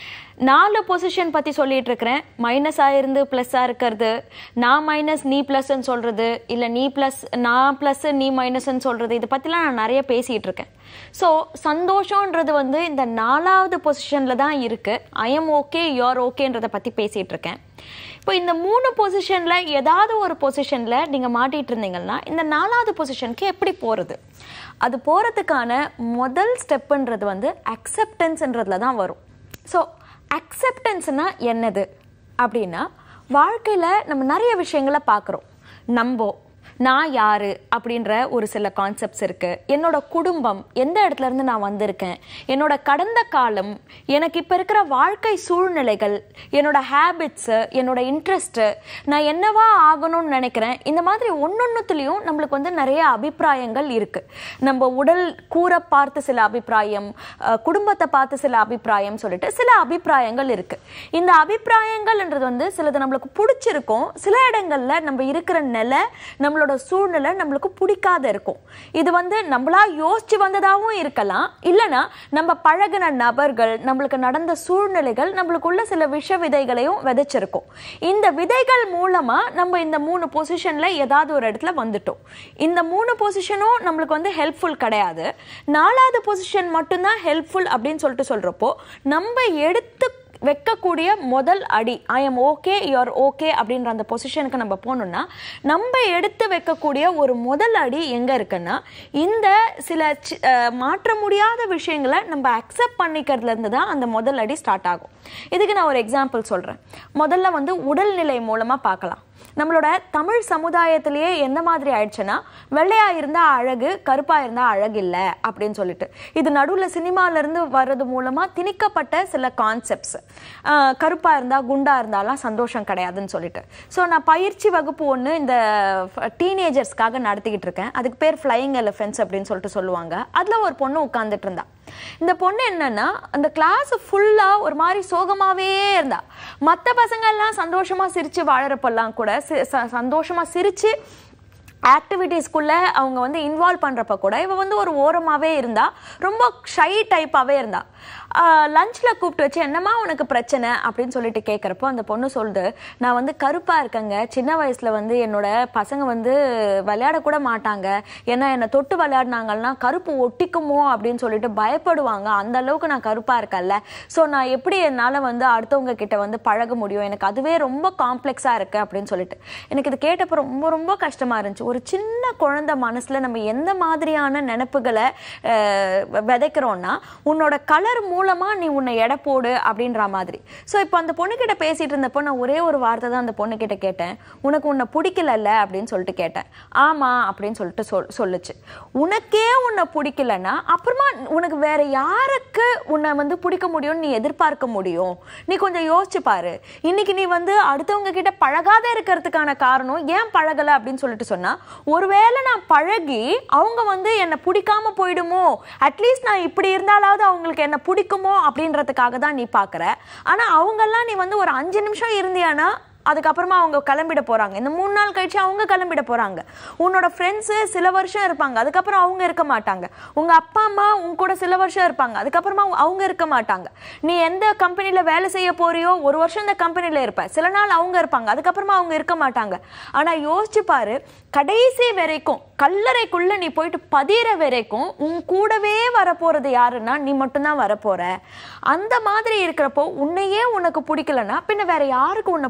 [SPEAKER 7] நாலு பொசிஷன் பற்றி சொல்லிட்டு இருக்கிறேன் மைனஸாக இருந்து ப்ளஸ்ஸாக இருக்கிறது நான் மைனஸ் நீ ப்ளஸ்ன்னு சொல்கிறது இல்லை நீ ப்ளஸ் நான் ப்ளஸ் நீ மைனஸ்ன்னு சொல்கிறது இதை பற்றிலாம் நான் நிறைய பேசிகிட்டு இருக்கேன் ஸோ சந்தோஷன்றது வந்து இந்த நாலாவது பொசிஷனில் தான் இருக்குது ஐ எம் ஓகே யூஆர் ஓகேன்றதை பற்றி பேசிகிட்டு இருக்கேன் இப்போ இந்த மூணு பொசிஷனில் ஏதாவது ஒரு பொசிஷனில் நீங்கள் மாட்டிட்டு இருந்தீங்கன்னா இந்த நாலாவது பொசிஷனுக்கு எப்படி போகிறது அது போகிறதுக்கான முதல் ஸ்டெப்புன்றது வந்து அக்செப்டன்ஸ்ன்றதுல தான் வரும் ஸோ அக்செப்டன்ஸ்னா என்னது அப்படின்னா வாழ்க்கையில் நம்ம நிறைய விஷயங்களை பார்க்குறோம் நம்போ நான் யாரு அப்படின்ற ஒரு சில கான்செப்ட்ஸ் இருக்கு என்னோட குடும்பம் எந்த இடத்துல இருந்து நான் வந்திருக்கேன் என்னோட கடந்த காலம் எனக்கு இப்போ இருக்கிற வாழ்க்கை சூழ்நிலைகள் என்னோட ஹேபிட்ஸு என்னோட இன்ட்ரெஸ்ட்டு நான் என்னவா ஆகணும்னு நினைக்கிறேன் இந்த மாதிரி ஒன்னொன்னுத்துலேயும் நம்மளுக்கு வந்து நிறைய அபிப்பிராயங்கள் இருக்கு நம்ம உடல் கூற பார்த்து சில அபிப்பிராயம் அஹ், குடும்பத்தை பார்த்து சில அபிப்பிராயம் சொல்லிட்டு சில அபிப்பிராயங்கள் இருக்கு இந்த அபிப்பிராயங்கள்ன்றது வந்து சிலது நம்மளுக்கு பிடிச்சிருக்கும் சில இடங்கள்ல நம்ம இருக்கிற நிலை நம்மளோட சூழ்நிலை நம்மளுக்கு பிடிக்காத இருக்கும் இது வந்து நம்மளா யோசிச்சு வந்ததாகவும் இருக்கலாம் இல்லைன்னா நம்ம பழகின நபர்கள் நம்மளுக்கு நடந்த சூழ்நிலைகள் நம்மளுக்குள்ள சில விஷ விதைகளையும் விதைச்சிருக்கும் இந்த விதைகள் மூலமா நம்ம இந்த மூணு பொசிஷன்ல ஏதாவது ஒரு இடத்துல வந்துட்டோம் இந்த மூணு பொசிஷனும் நம்மளுக்கு வந்து ஹெல்ப்ஃபுல் கிடையாது நாலாவது பொசிஷன் மட்டும்தான் ஹெல்ப்ஃபுல் அப்படின்னு சொல்லிட்டு சொல்றப்போ நம்ம எடுத்து வைக்கக்கூடிய முதல் அடி I am okay you're okay அப்படின்ற அந்த பொசிஷனுக்கு நம்ம போகணும்னா நம்ம எடுத்து வைக்கக்கூடிய ஒரு முதல் அடி எங்கே இருக்குன்னா இந்த சில சி- அஹ் மாற்ற முடியாத விஷயங்களை நம்ம அக்செப்ட் பண்ணிக்கிறதுல இருந்து தான் அந்த முதல் அடி ஸ்டார்ட் ஆகும் இதுக்கு நான் ஒரு எக்ஸாம்பிள் சொல்கிறேன் முதல்ல வந்து உடல்நிலை மூலமாக பார்க்கலாம் நம்மளோட தமிழ் சமுதாயத்திலேயே எந்த மாதிரி ஆயிடுச்சுன்னா வெள்ளையா இருந்தா அழகு கருப்பா இருந்தா அழகு இல்ல அப்படின்னு சொல்லிட்டு இது நடுவுல சினிமால இருந்து வர்றது மூலமா திணிக்கப்பட்ட சில கான்செப்ட்ஸ் கருப்பா இருந்தா குண்டா இருந்தாலாம் சந்தோஷம் கிடையாதுன்னு சொல்லிட்டு ஸோ நான் பயிற்சி வகுப்பு ஒன்று இந்த டீனேஜர்ஸ்க்காக நடத்திக்கிட்டு இருக்கேன் அதுக்கு பேர் ஃப்ளையிங் எலிஃபென்ட்ஸ் அப்படின்னு சொல்லிட்டு சொல்லுவாங்க அதுல ஒரு பொண்ணு உட்காந்துட்டு இருந்தா இந்த பொண்ணு என்னன்னா அந்த கிளாஸ் ஃபுல்லா ஒரு மாதிரி சோகமாவே இருந்தா மற்ற பசங்க எல்லாம் சந்தோஷமா சிரிச்சு வாழறப்பெல்லாம் கூட சி- ச- சந்தோஷமா சிரிச்சு ஆக்டிவிட்டீஸ்க்குள்ள அவங்க வந்து இன்வால்வ் பண்றப்ப கூட இவ வந்து ஒரு ஓரமாவே இருந்தா ரொம்ப ஷை டைப்பாவே இருந்தா லஞ்சில் கூப்பிட்டு வச்சு என்னம்மா உனக்கு பிரச்சனை அப்படின்னு சொல்லிட்டு கேட்குறப்போ அந்த பொண்ணு சொல்லுது நான் வந்து கருப்பா இருக்கேங்க சின்ன வயசுல வந்து என்னோட பசங்க வந்து விளையாடக்கூட மாட்டாங்க ஏன்னா என்னை தொட்டு விளையாடினாங்கன்னா கருப்பு ஒட்டிக்குமோ அப்படின்னு சொல்லிட்டு பயப்படுவாங்க அந்த அளவுக்கு நான் கருப்பா இருக்கேன்ல ஸோ நான் எப்படி என்னால் வந்து அடுத்தவங்க கிட்ட வந்து பழக முடியும் எனக்கு அதுவே ரொம்ப காம்ப்ளெக்ஸாக இருக்கு அப்படின்னு சொல்லிட்டு எனக்கு இது கேட்டப்போ ரொம்ப ரொம்ப கஷ்டமா இருந்துச்சு ஒரு சின்ன குழந்தை மனசுல நம்ம எந்த மாதிரியான நினைப்புகளை அஹ், விதைக்கிறோம்னா உன்னோட கலர் மூலமா நீ உன்னை எடை போடு அப்படின்ற மாதிரி ஸோ இப்போ அந்த பொண்ணுகிட்ட பேசிட்டு இருந்தப்போ நான் ஒரே ஒரு வார்த்தை தான் அந்த பொண்ணுகிட்ட கேட்டேன் உனக்கு உன்னை பிடிக்கலல்ல அப்படின்னு சொல்லிட்டு கேட்டேன் ஆமா அப்படின்னு சொல்லிட்டு சொல் சொல்லுச்சு உனக்கே உன்னை பிடிக்கலன்னா அப்புறமா உனக்கு வேற யாருக்கு உன்னை வந்து பிடிக்க முடியும்னு நீ எதிர்பார்க்க முடியும் நீ கொஞ்சம் யோசிச்சு பாரு இன்னைக்கு நீ வந்து அடுத்தவங்க கிட்ட பழகாத இருக்கிறதுக்கான காரணம் ஏன் பழகல அப்படின்னு சொல்லிட்டு சொன்னா ஒருவேளை நான் பழகி அவங்க வந்து என்னை பிடிக்காம போயிடுமோ அட்லீஸ்ட் நான் இப்படி இருந்தாலாவது அவங்களுக்கு என்ன பிடிக்குமோ அப்படின்றதுக்காக தான் நீ பார்க்குற ஆனா அவங்கெல்லாம் நீ வந்து ஒரு அஞ்சு நிமிஷம் இருந்தியானா அதுக்கப்புறமா அவங்க கிளம்பிட போறாங்க இந்த மூணு நாள் கழிச்சு அவங்க கிளம்பிட போறாங்க உன்னோட ஃப்ரெண்ட்ஸு சில வருஷம் இருப்பாங்க அதுக்கப்புறம் அவங்க இருக்க மாட்டாங்க உங்க அப்பா அம்மா உங்க கூட சில வருஷம் இருப்பாங்க அதுக்கப்புறமா அவங்க இருக்க மாட்டாங்க நீ எந்த கம்பெனில வேலை செய்ய போறியோ ஒரு வருஷம் இந்த கம்பெனில இருப்ப சில நாள் அவங்க இருப்பாங்க அதுக்கப்புறமா அவங்க இருக்க மாட்டாங்க ஆனா யோசிச்சு பாரு கடைசி வரைக்கும் கல்லறைக்குள்ள நீ போயிட்டு பதிகிற வரைக்கும் உன் கூடவே வரப்போறது யாருன்னா நீ மட்டும்தான் வரப்போற அந்த மாதிரி இருக்கிறப்போ உன்னையே உனக்கு பிடிக்கலன்னா பின்ன வேற யாருக்கு உன்னை பிடிக்கும்னு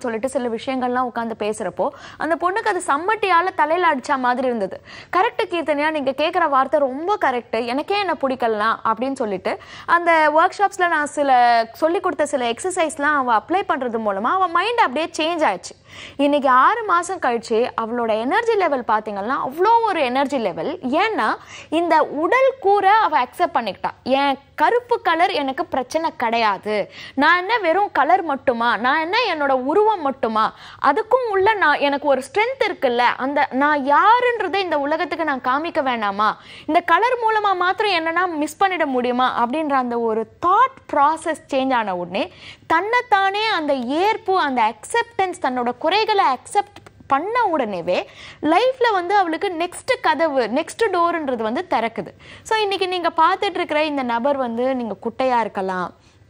[SPEAKER 7] அப்படின்னு சொல்லிட்டு சில விஷயங்கள்லாம் உட்காந்து பேசுறப்போ அந்த பொண்ணுக்கு அது சம்மட்டியால தலையில அடிச்ச மாதிரி இருந்தது கரெக்ட் கீர்த்தனையா நீங்க கேட்குற வார்த்தை ரொம்ப கரெக்ட் எனக்கே என்ன பிடிக்கலாம் அப்படின்னு சொல்லிட்டு அந்த ஒர்க் ஷாப்ஸ்ல நான் சில சொல்லி கொடுத்த சில எக்ஸசைஸ்லாம் அவ அப்ளை பண்றது மூலமா அவ மைண்ட் அப்படியே சேஞ்ச் ஆயிடுச்சு இன்னைக்கு ஆறு மாசம் கழிச்சு அவளோட எனர்ஜி லெவல் பார்த்தீங்கன்னா அவ்வளோ ஒரு எனர்ஜி லெவல் ஏன்னா இந்த உடல் கூரை அவ அக்செப்ட் பண்ணிக்கிட்டா என் கருப்பு கலர் எனக்கு பிரச்சனை கிடையாது நான் என்ன வெறும் கலர் மட்டுமா நான் என்ன என்னோட உருவம் மட்டுமா அதுக்கும் உள்ள நான் எனக்கு ஒரு ஸ்ட்ரென்த் இருக்குல்ல அந்த நான் யாருன்றதை இந்த உலகத்துக்கு நான் காமிக்க வேணாமா இந்த கலர் மூலமா மாத்திரம் என்னன்னா மிஸ் பண்ணிட முடியுமா அப்படின்ற அந்த ஒரு தாட் ப்ராசஸ் சேஞ்ச் ஆன உடனே தன்னைத்தானே அந்த ஏற்பு அந்த அக்செப்டன்ஸ் தன்னோட குறைகளை அக்செப்ட் பண்ண உடனேவே லைஃப்ல வந்து அவளுக்கு நெக்ஸ்ட் கதவு நெக்ஸ்ட் டோர்ன்றது வந்து திறக்குது ஸோ இன்னைக்கு நீங்க பார்த்துட்டு இருக்கிற இந்த நபர் வந்து நீங்க குட்டையா இருக்கலாம்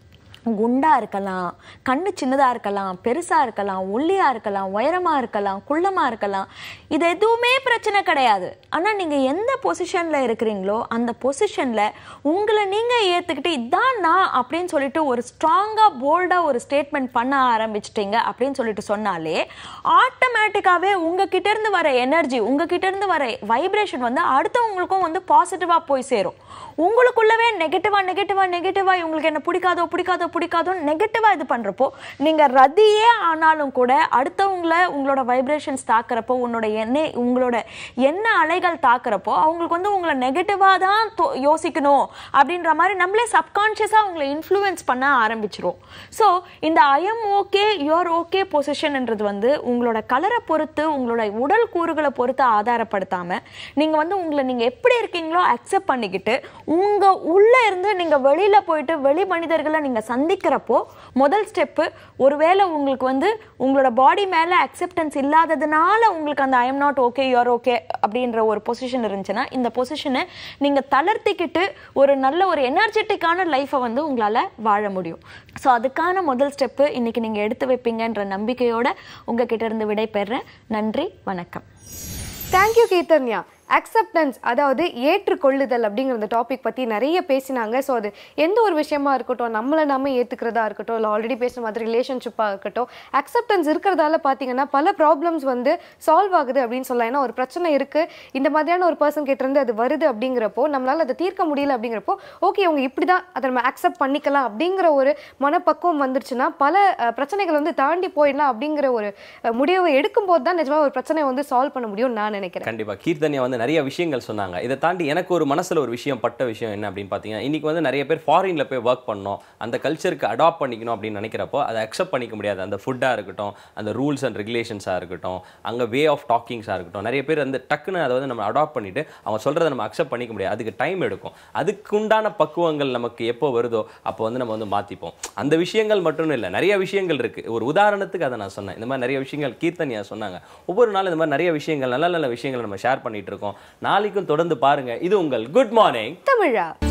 [SPEAKER 7] குண்டா இருக்கலாம் கண்ணு சின்னதா இருக்கலாம் பெருசா இருக்கலாம் ஒல்லியா இருக்கலாம் உயரமா இருக்கலாம் குள்ளமா இருக்கலாம் இது எதுவுமே பிரச்சனை கிடையாது ஆனா நீங்க எந்த பொசிஷன்ல இருக்கிறீங்களோ அந்த பொசிஷன்ல உங்களை நீங்க ஏத்துக்கிட்டு இதான் நான் அப்படின்னு சொல்லிட்டு ஒரு ஸ்ட்ராங்கா போல்டா ஒரு ஸ்டேட்மெண்ட் பண்ண ஆரம்பிச்சிட்டீங்க அப்படின்னு சொல்லிட்டு சொன்னாலே ஆட்டோமேட்டிக்காவே உங்ககிட்ட இருந்து வர எனர்ஜி உங்ககிட்ட இருந்து வர வைப்ரேஷன் வந்து அடுத்தவங்களுக்கும் வந்து பாசிட்டிவா போய் சேரும் உங்களுக்குள்ளவே நெகட்டிவா நெகட்டிவா நெகட்டிவா இவங்களுக்கு என்ன பிடிக்காதோ பிடிக்காதோ பிடிக்காதோ நெகட்டிவா இது பண்றப்போ நீங்க ரதியே ஆனாலும் கூட அடுத்தவங்கள உங்களோட வைப்ரேஷன்ஸ் தாக்குறப்போ உன்னோட எண்ணெய் உங்களோட எண்ண அலைகள் தாக்குறப்போ அவங்களுக்கு வந்து உங்களை நெகட்டிவா தான் தோ- யோசிக்கணும் அப்படின்ற மாதிரி நம்மளே சப்கான்ஷியஸா அவங்களை இன்ஃப்ளூயன்ஸ் பண்ண ஆரம்பிச்சிரும் ஸோ இந்த ஐஎம் ஓகே யுவர் ஓகே பொசிஷன்ன்றது வந்து உங்களோட கலரை பொறுத்து உங்களோட உடல் கூறுகளை பொறுத்து ஆதாரப்படுத்தாம நீங்க வந்து உங்களை நீங்க எப்படி இருக்கீங்களோ அக்செப்ட் பண்ணிக்கிட்டு உங்க உள்ள இருந்து நீங்க வெளியில போயிட்டு வெளி மனிதர்களை நீங்க சந்திக்கிறப்போ முதல் ஸ்டெப்பு ஒருவேளை உங்களுக்கு வந்து உங்களோட பாடி மேல அக்செப்டன்ஸ் இல்லாததுனால உங்களுக்கு அந்த I am not okay you're okay அப்படின்ற ஒரு பொசிஷன் இருந்துச்சுன்னா இந்த பொசிஷனை நீங்க தளர்த்திக்கிட்டு ஒரு நல்ல ஒரு எனர்ஜெட்டிக்கான லைஃப்பை வந்து உங்களால வாழ முடியும் ஸோ அதுக்கான முதல் ஸ்டெப்பு இன்னைக்கு நீங்க எடுத்து வைப்பீங்கன்ற நம்பிக்கையோட உங்ககிட்ட இருந்து விடை பெறுறேன் நன்றி வணக்கம்
[SPEAKER 2] தேங்க்யூ கீர்த்தன்யா அக்செப்டன்ஸ் அதாவது ஏற்றுக்கொள்ளுதல் அப்படிங்கிற அந்த டாபிக் பற்றி நிறைய பேசினாங்க ஸோ அது எந்த ஒரு விஷயமா இருக்கட்டும் நம்மளை நாம ஏற்றுக்கிறதா இருக்கட்டும் இல்லை ஆல்ரெடி பேசின மாதிரி ரிலேஷன்ஷிப்பாக இருக்கட்டும் அக்செப்டன்ஸ் இருக்கிறதால பார்த்தீங்கன்னா பல ப்ராப்ளம்ஸ் வந்து சால்வ் ஆகுது அப்படின்னு சொல்லலாம் ஏன்னா ஒரு பிரச்சனை இருக்குது இந்த மாதிரியான ஒரு பர்சன் கிட்டேருந்து அது வருது அப்படிங்கிறப்போ நம்மளால் அதை தீர்க்க முடியல அப்படிங்கிறப்போ ஓகே இவங்க இப்படி தான் அதை நம்ம அக்செப்ட் பண்ணிக்கலாம் அப்படிங்கிற ஒரு மனப்பக்குவம் வந்துருச்சுன்னா பல அஹ், பிரச்சனைகள் வந்து தாண்டி போயிடலாம் அப்படிங்கிற ஒரு அஹ், முடிவை எடுக்கும்போது தான் நிஜமாக ஒரு பிரச்சனையை வந்து சால்வ் பண்ண முடியும்னு நான் நினைக்கிறேன்
[SPEAKER 1] கண்டிப்பா கீர்த்தனியா வந்து நிறைய விஷயங்கள் சொன்னாங்க இதை தாண்டி எனக்கு ஒரு மனசுல ஒரு விஷயம் பட்ட விஷயம் என்ன அப்படின்னு பார்த்தீங்கன்னா இன்னைக்கு வந்து நிறைய பேர் ஃபாரின்ல போய் ஒர்க் பண்ணணும் அந்த கல்ச்சருக்கு அடாப்ட் பண்ணிக்கணும் அப்படின்னு நினைக்கிறப்போ அதை அக்செப்ட் பண்ணிக்க முடியாது அந்த ஃபுட்டாக இருக்கட்டும் அந்த ரூல்ஸ் அண்ட் ரெகுலேஷன்ஸாக இருக்கட்டும் அங்கே வே ஆஃப் டாக்கிங்ஸாக இருக்கட்டும் நிறைய பேர் வந்து டக்குன்னு அதை வந்து நம்ம அடாப்ட் பண்ணிட்டு அவங்க சொல்றதை நம்ம அக்செப்ட் பண்ணிக்க முடியாது அதுக்கு டைம் எடுக்கும் அதுக்குண்டான பக்குவங்கள் நமக்கு எப்போ வருதோ அப்போ வந்து நம்ம வந்து மாற்றிப்போம் அந்த விஷயங்கள் மட்டும் இல்லை நிறைய விஷயங்கள் இருக்கு ஒரு உதாரணத்துக்கு அதை நான் சொன்னேன் இந்த மாதிரி நிறைய விஷயங்கள் கீர்த்தனியா சொன்னாங்க ஒவ்வொரு நாளும் இந்த மாதிரி நிறைய விஷயங்கள் நல்ல நல்ல விஷயங்களை நம்ம ஷேர் பண்ணிட்டு இருக்கோம் நாளைக்கும் தொடர்ந்து பாருங்க இது உங்கள் குட் மார்னிங்
[SPEAKER 2] தமிழா